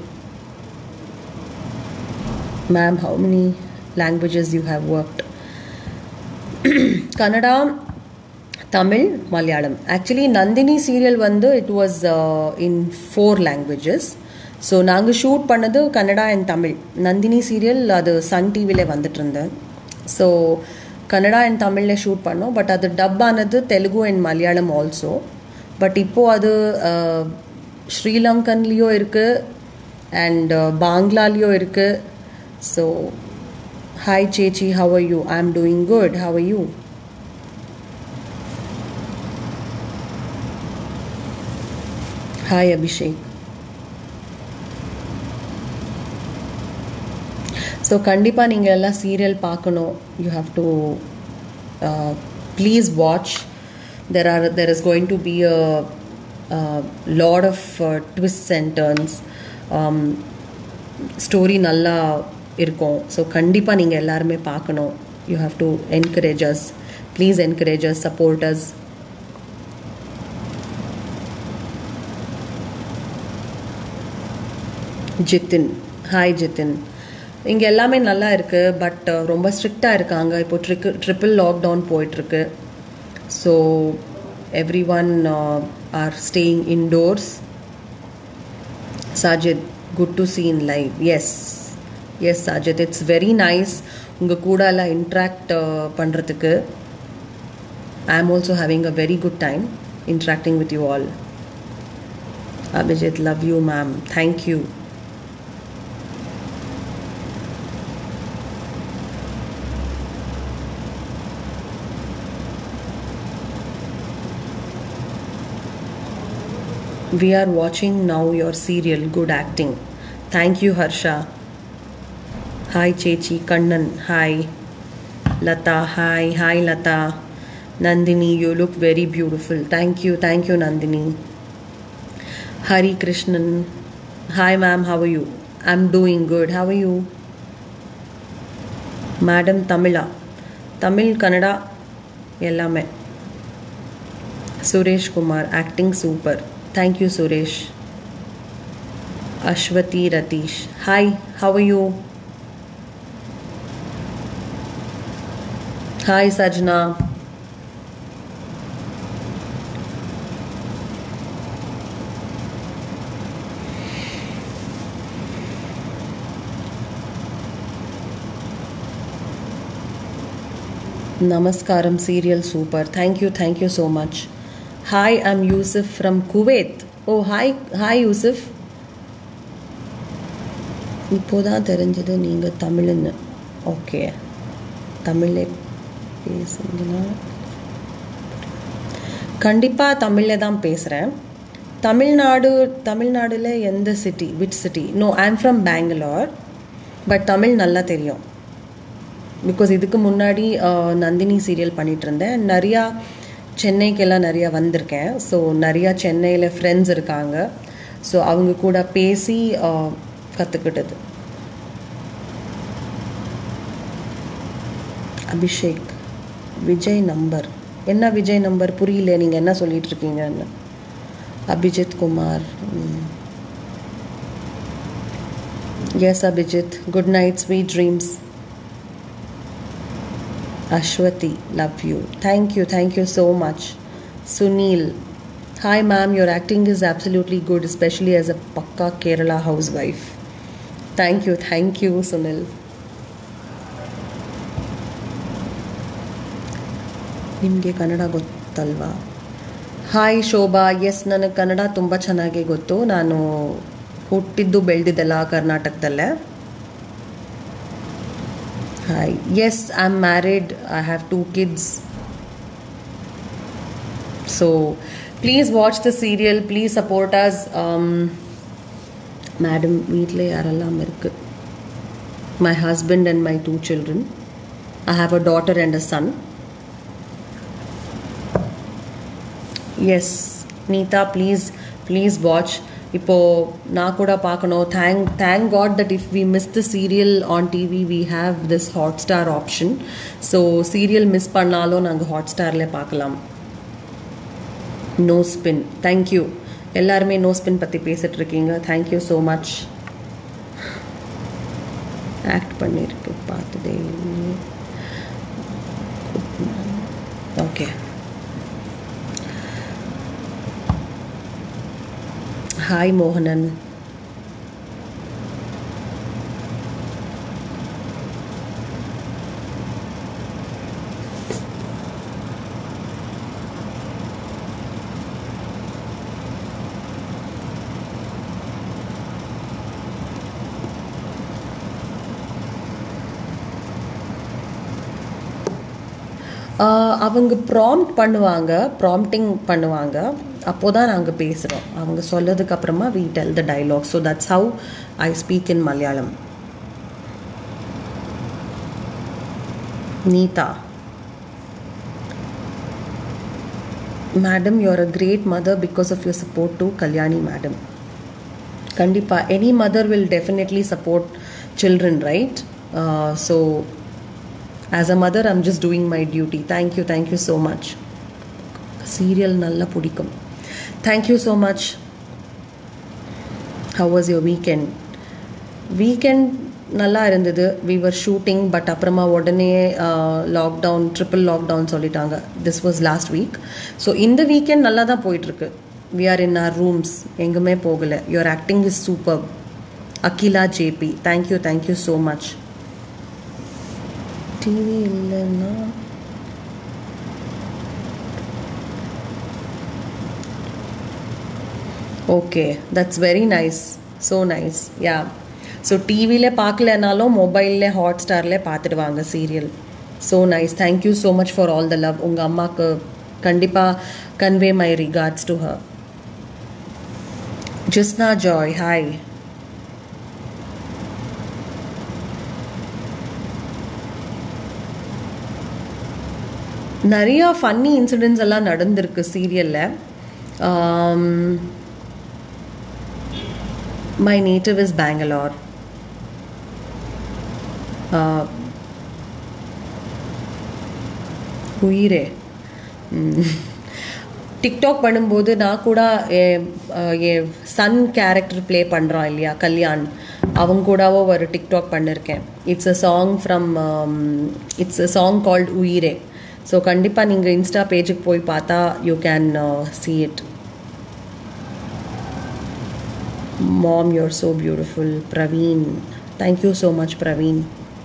ma'am how many languages you have worked kannada Tamil Malayalam actually Nandini serial வந்து it was in four languages so நாங்கள் shoot பண்ணது Kannada and Tamil Nandini serial அது Sun டிவியில் வந்துட்டு இருந்தேன் so Kannada and தமிழில் shoot பண்ணோம் but அது டப் ஆனது Telugu and Malayalam also but இப்போது அது ஸ்ரீலங்கன்லேயும் இருக்குது அண்ட் பாங்லாலேயும் இருக்குது ஸோ ஹாய் சேச்சி how are you I am doing good how are you hi Abhishek so கண்டிப்பாக நீங்கள் எல்லாம் சீரியல் பார்க்கணும் you have to please watch there are there is going to be a lot of twist and turns story நல்லா இருக்கும் so கண்டிப்பாக நீங்கள் எல்லாருமே பார்க்கணும் you have to encourages please encourages supporters Jithin hi Jithin இங்கே எல்லாமே நல்லா இருக்குது பட் ரொம்ப ஸ்ட்ரிக்டாக இருக்காங்க இப்போ ட்ரிக்கு ட்ரிப்பிள் லாக்டவுன் போயிட்டுருக்கு so everyone are staying indoors Sajith good to see in live yes yes Sajith it's very nice உங்கள் கூட எல்லாம் இன்ட்ராக்ட் பண்ணுறதுக்கு I am also having a very good time interacting with you all Abhijith love you ma'am thank you We are watching now your serial Good Acting. Thank you, Harsha. Hi, Chechi. Kannan. Hi. Lata. Hi. Hi, Lata. Nandini, you look very beautiful. Thank you. Thank you, Nandini. Hari Krishnan. Hi, ma'am. How are you? I'm doing good. How are you? Madam Tamila. Tamil, Kannada, எல்லாமே Suresh Kumar acting super thank you Suresh Aswathi Ratheesh hi how you hi Sajna Namaskaram serial super. Thank you, thank you so much. Hi, I'm Yusuf from Kuwait. Oh, hi, hi Yusuf. இப்போதான் தெரிஞ்சது நீங்கள் தமிழ்னு okay தமிழே பேசுங்களா கண்டிப்பாக தமிழில் தான் பேசுகிறேன் தமிழ்நாடு தமிழ்நாடுல எந்த city which city no I'm from Bangalore but Tamil நல்லா தெரியும் பிகாஸ் இதுக்கு முன்னாடி அஹ், நந்தினி சீரியல் பண்ணிட்டு இருந்தேன் நிறையா சென்னைக்கெல்லாம் நிறையா வந்திருக்கேன் ஸோ நிறையா சென்னையில் ஃப்ரெண்ட்ஸ் இருக்காங்க ஸோ அவங்க கூட பேசி கற்றுக்கிட்டது அபிஷேக் விஜய் நம்பர் என்ன விஜய் நம்பர் புரியல நீங்கள் என்ன சொல்லிட்டு இருக்கீங்கன்னு Abhijith Kumar yes Abhijith good night sweet dreams Ashwati, love you. Thank you, thank you so much. Sunil, hi ma'am, your acting is absolutely good, especially as a Pakka Kerala housewife. Thank you, thank you, Sunil. ನಿಮಗೆ ಕನ್ನಡ ಗೊತ್ತಲ್ವಾ hi Shobha S ನನಗೆ ಕನ್ನಡ ತುಂಬ ಚೆನ್ನಾಗಿ ಗೊತ್ತು ನಾನು ಹುಟ್ಟಿದ್ದು ಬೆಳೆದಿದ್ದೆಲ್ಲ ಕರ್ನಾಟಕದಲ್ಲೇ Hi. Yes, I'm married. I have two kids. So please watch the serial. Please support us. Um, Madam, வீட்டில் யாரெல்லாம் இருக்கு My husband and my two children. I have a daughter and a son. Yes, Neeta, please, please watch. இப்போ நான் கூட பார்க்கணும் thank thank God that if we miss the serial on TV we have this Hotstar option so serial miss பண்ணாலும் நாங்கள் ஹாட் ஸ்டாரில் பார்க்கலாம் நோ ஸ்பின் தேங்க்யூ எல்லாருமே நோ ஸ்பின் பற்றி பேசிட்டு இருக்கீங்க தேங்க்யூ ஸோ மச் ஆக்ட் பண்ணியிருக்கு பார்த்ததே ஓகே ஹாய் மோகனன் ஆஹ் அவங்க ப்ராம்ப்ட் பண்ணுவாங்க ப்ராம்ப்டிங் பண்ணுவாங்க அப்போ தான் நாங்கள் பேசுகிறோம் அவங்க சொல்லதுக்கு அப்புறமா we tell the dialogue so that's how I speak in Malayalam Neetha madam you're a great mother because of your support to Kalyani madam கண்டிப்பாக any mother will definitely support children right so as a mother I'm just doing my duty thank you thank you so much serial நல்லா பிடிக்கும் thank you so much how was your weekend weekend நல்லா இருந்தது we were shooting but அப்புறமா உடனே lockdown triple lockdown சொல்லிட்டாங்க this was last week so இந்த weekend நல்லா தான் போயிட்டுருக்கு we are in our rooms எங்குமே போகலை your acting is super Akhila JP thank you thank you so much TV இல்லைன்னா okay that's very nice so nice yeah so டிவியில் பார்க்கலனாலும் மொபைலில் ஹாட் ஸ்டாரில் பார்த்துடுவாங்க serial so nice thank you so much for all the love உங்கள் அம்மாவுக்கு கண்டிப்பாக convey my regards to her Jisna Joy hi நிறையா ஃபன்னி இன்சிடென்ட்ஸ் எல்லாம் நடந்திருக்கு சீரியலில் மை நேட்டிவ் இஸ் பெங்களூர் உயிரே டிக்டாக் பண்ணும்போது நான் கூட என் என் சன் கேரக்டர் ப்ளே பண்ணுறான் இல்லையா கல்யாண் அவங்க கூடவோ ஒரு டிக்டாக் பண்ணியிருக்கேன் it's a song from it's a song called Uyire so கண்டிப்பாக நீங்கள் இன்ஸ்டா பேஜுக்கு போய் பார்த்தா you can see it ma'am you're so beautiful Praveen thank you so much Praveen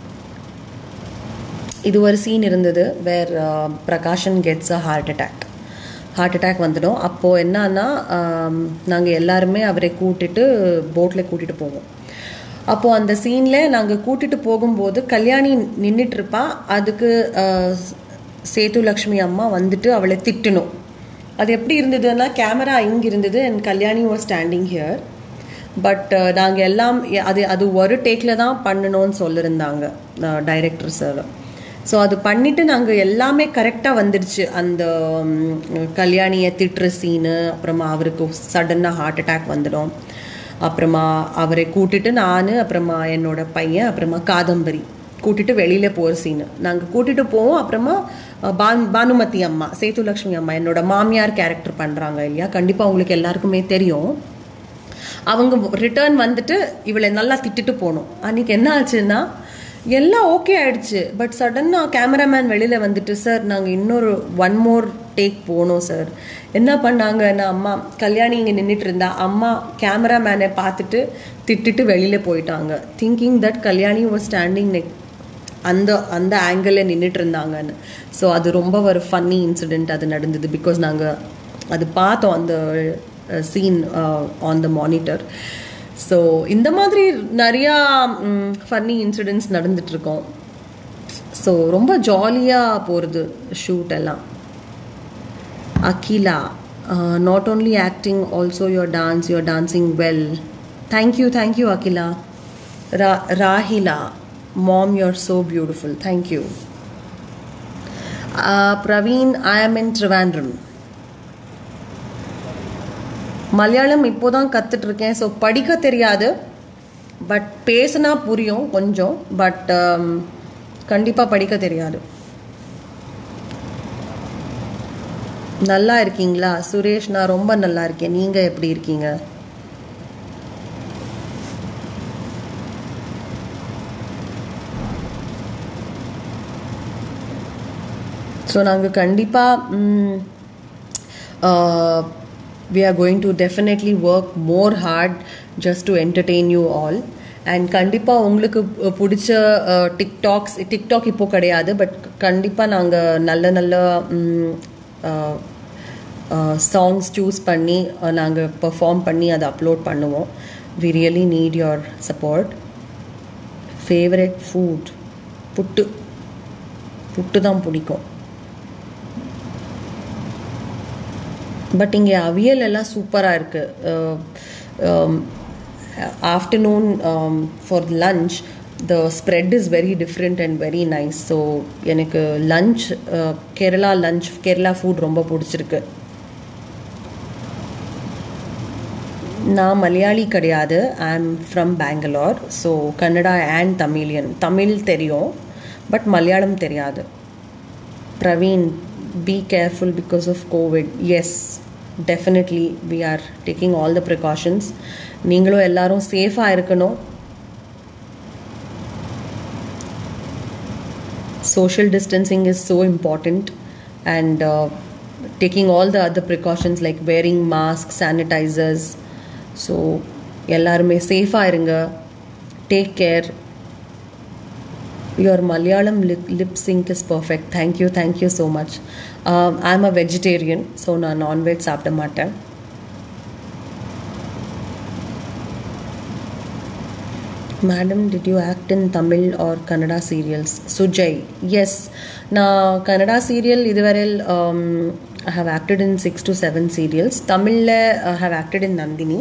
இது ஒரு சீன் இருந்தது where Prakashan gets a heart attack heart attack வந்துடும் அப்போது என்னன்னா நாங்கள் எல்லாருமே அவரை கூட்டிட்டு போட்டில் கூட்டிகிட்டு போவோம் அப்போது அந்த சீனில் நாங்கள் கூட்டிகிட்டு போகும்போது கல்யாணி நின்றுட்டு இருப்பா அதுக்கு சேது லக்ஷ்மி அம்மா வந்துட்டு அவளை திட்டணும் அது எப்படி இருந்ததுன்னா கேமரா இங்கே இருந்தது and Kalyani was standing here but நாங்கள் எல்லாம் அது அது ஒரு டேக்கில் தான் பண்ணணும்னு சொல்லியிருந்தாங்க டைரக்டர் சார் ஸோ அது பண்ணிவிட்டு நாங்கள் எல்லாமே கரெக்டாக வந்துடுச்சு அந்த கல்யாணியை திட்டுற சீனு அப்புறமா அவருக்கு சடனாக ஹார்ட் அட்டாக் வந்துடும் அப்புறமா அவரை கூட்டிட்டு நான் அப்புறமா என்னோட பையன் அப்புறமா காதம்பரி கூட்டிட்டு வெளியில் போகிற சீனு நாங்கள் கூட்டிட்டு போவோம் அப்புறமா பான் பானுமதி அம்மா சேதுலக்ஷ்மி அம்மா என்னோட மாமியார் கேரக்டர் பண்ணுறாங்க இல்லையா கண்டிப்பாக உங்களுக்கு எல்லாருக்குமே தெரியும் அவங்க ரிட்டர்ன் வந்துட்டு இவளை நல்லா திட்டுட்டு போகணும் அன்றைக்கி என்ன ஆச்சுன்னா எல்லாம் ஓகே ஆயிடுச்சு பட் சடனாக கேமராமேன் வெளியில் வந்துட்டு சார் நாங்கள் இன்னொரு ஒன் மோர் டேக் போகணும் சார் என்ன பண்ணாங்கன்னா அம்மா கல்யாணி இங்கே நின்றுட்டு இருந்தா அம்மா கேமராமேனை பார்த்துட்டு திட்டுட்டு வெளியில் போயிட்டாங்க thinking that Kalyani was standing next அந்த அந்த ஆங்கிளில் நின்றுட்டு இருந்தாங்கன்னு ஸோ அது ரொம்ப ஒரு ஃபன்னி இன்சிடெண்ட் அது நடந்தது பிகாஸ் நாங்கள் அது பார்த்தோம் அந்த scene on the monitor so இந்த மாதிரி நிறையா ஃபன்னி இன்சிடென்ட்ஸ் நடந்துட்டுருக்கோம் ஸோ ரொம்ப ஜாலியாக போகிறது ஷூட் எல்லாம் Akhila not only acting also your dance your dancing well thank you thank you Akhila ரா Rahila ma'am you're so beautiful thank you Praveen I am in Trivandrum Malayalam இப்போ தான் கற்றுட்ருக்கேன் ஸோ படிக்க தெரியாது பட் பேசுனா புரியும் கொஞ்சம் பட் கண்டிப்பாக படிக்க தெரியாது நல்லா இருக்கீங்களா சுரேஷ் நான் ரொம்ப நல்லா இருக்கேன் நீங்கள் எப்படி இருக்கீங்க ஸோ நாங்கள் கண்டிப்பாக we are going to definitely work more hard just to entertain you all and கண்டிப்பாக உங்களுக்கு பிடிச்ச டிக்டாக்ஸ் டிக்டாக் இப்போ கிடையாது பட் கண்டிப்பாக நாங்கள் நல்ல நல்ல சாங்ஸ் சூஸ் பண்ணி நாங்கள் பெர்ஃபார்ம் பண்ணி அதை அப்லோட் பண்ணுவோம் we really need your support favourite food puttu puttu தான் பிடிக்கும் பட் இங்கே அவியல் எல்லாம் சூப்பராக இருக்குது afternoon for lunch the spread is very different and very nice so எனக்கு lunch Kerala lunch Kerala food ரொம்ப பிடிச்சிருக்கு நான் மலையாளி கிடையாது I am from Bangalore so Kannada and Tamilian Tamil தெரியும் பட் மலையாளம் தெரியாது Praveen be careful because of covid yes definitely we are taking all the precautions நீங்களும் எல்லாரும் சேஃபாக இருக்கணும் social distancing is so important and uh, taking all the other precautions like wearing masks sanitizers so எல்லாருமே சேஃபாக இருங்க take care your Malayalam lip, lip sync is perfect. Thank you, thank you so much. Um, I'm a vegetarian, so நான் non veg சாப்பிட மாட்டேன் madam did you act in Tamil or Kannada serials Sujay yes நான் Kannada serial இதுவரையில் I have acted in six to seven serials தமிழில் I have acted in Nandini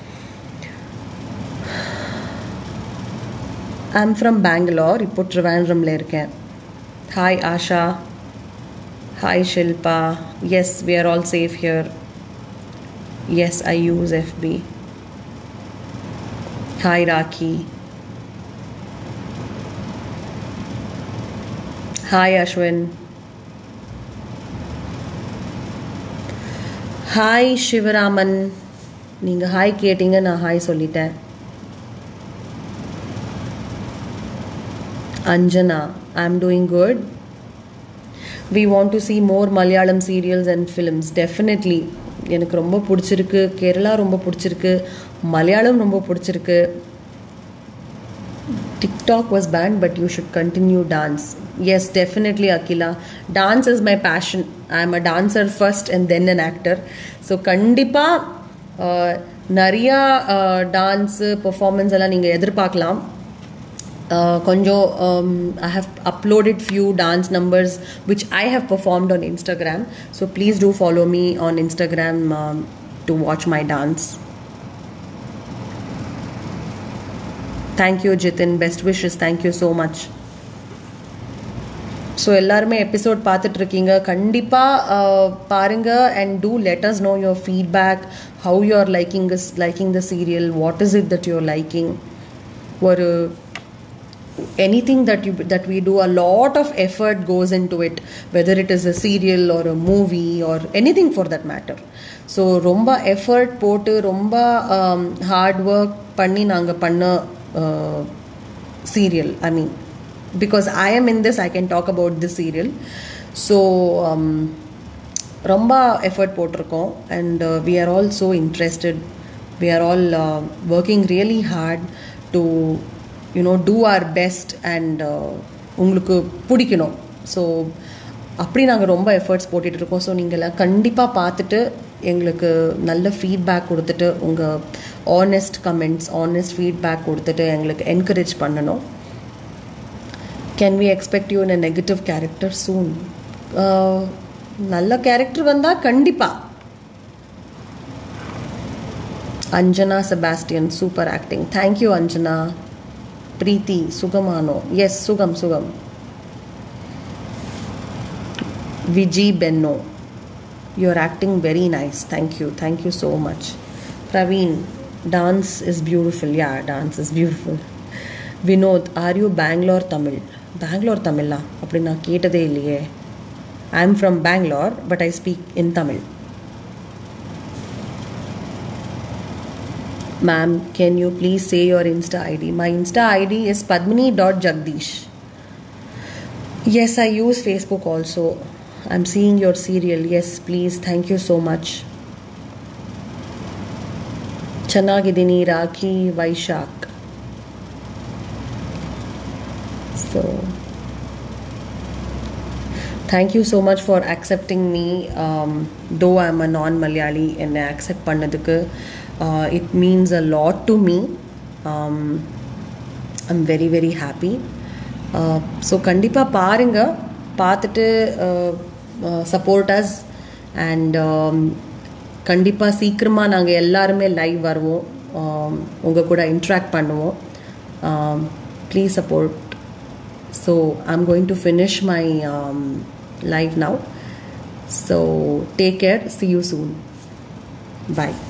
I am from Bangalore இப்போ ட்ரிவாண்ட்ரமில் இருக்கேன் hi Asha hi Shilpa yes we are all safe here yes I use எஃபி hi Rakhi hi Ashwin hi Sivaraman நீங்கள் hi கேட்டீங்க நான் hi சொல்லிட்டேன் அஞ்சனா ஐ am doing good we want to see more Malayalam serials and films definitely எனக்கு ரொம்ப பிடிச்சிருக்கு கேரளா ரொம்ப பிடிச்சிருக்கு மலையாளம் ரொம்ப பிடிச்சிருக்கு TikTok was banned, but you should continue dance. Yes, definitely, Akila. Dance is my passion. I'm a dancer first and then an actor. So, கண்டிப்பா uh, நிறையா dance performance எல்லாம் நீங்கள் எதிர்பார்க்கலாம் Uh, கொஞ்சம் I have uploaded few dance numbers which I have performed on Instagram so please do follow me on Instagram to watch my dance thank you Jithin best wishes thank you so much so எல்லாருமே episode பார்த்துட்டு இருக்கீங்க கண்டிப்பாக பாருங்கள் and do let us know your feedback how you are liking is liking the serial what is it that you're liking ஒரு anything that you that we do a lot of effort goes into it whether it is a serial or a movie or anything for that matter so ரொம்ப effort போட்டு ரொம்ப hard work பண்ணி நாங்கள் பண்ண serial I mean because I am in this I can talk about this serial so ரொம்ப effort போட்டிருக்கோம் and we are all so interested we are all working really hard to you know do our best and உங்களுக்கு பிடிக்கணும் so அப்படி நாங்கள் ரொம்ப efforts போட்டுட்டு இருக்கோம் so நீங்களாம் கண்டிப்பாக பார்த்துட்டு எங்களுக்கு நல்ல ஃபீட்பேக் கொடுத்துட்டு உங்கள் ஆனஸ்ட் கமெண்ட்ஸ் ஆனஸ்ட் ஃபீட்பேக் கொடுத்துட்டு எங்களுக்கு என்கரேஜ் பண்ணணும் can we expect you in a negative character soon நல்ல கேரக்டர் வந்தால் கண்டிப்பாக Anjana Sebastian super acting thank you Anjana Preethi சுகமானோ எஸ் சுகம் சுகம் Viji Benno you're acting very nice thank you thank you so much Praveen dance is beautiful yeah dance is beautiful Vinod are you Bangalore Tamil Bangalore தமிழா அப்படி நான் கேட்டதே இல்லையே I am from Bangalore but I speak in Tamil Ma'am, can you please say your Insta ID? My Insta ID is padmini.jagdish. Yes, I use Facebook also. I'm seeing your serial. Yes, please. Thank you so much. ಚೆನ್ನಾಗಿದ್ದೀನಿ Rakhi Vaishakh so thank you so much for accepting me though I am a non Malayali என்னை accept பண்ணதுக்கு uh, it means a lot to me um, i'm very very happy so கண்டிப்பாக பாருங்கள் பார்த்துட்டு supporters and கண்டிப்பாக சீக்கிரமாக நாங்கள் எல்லாருமே லைவ் வருவோம் உங்கள் கூட இன்ட்ராக்ட் பண்ணுவோம் please support so I'm going to finish my live now so take care see you soon bye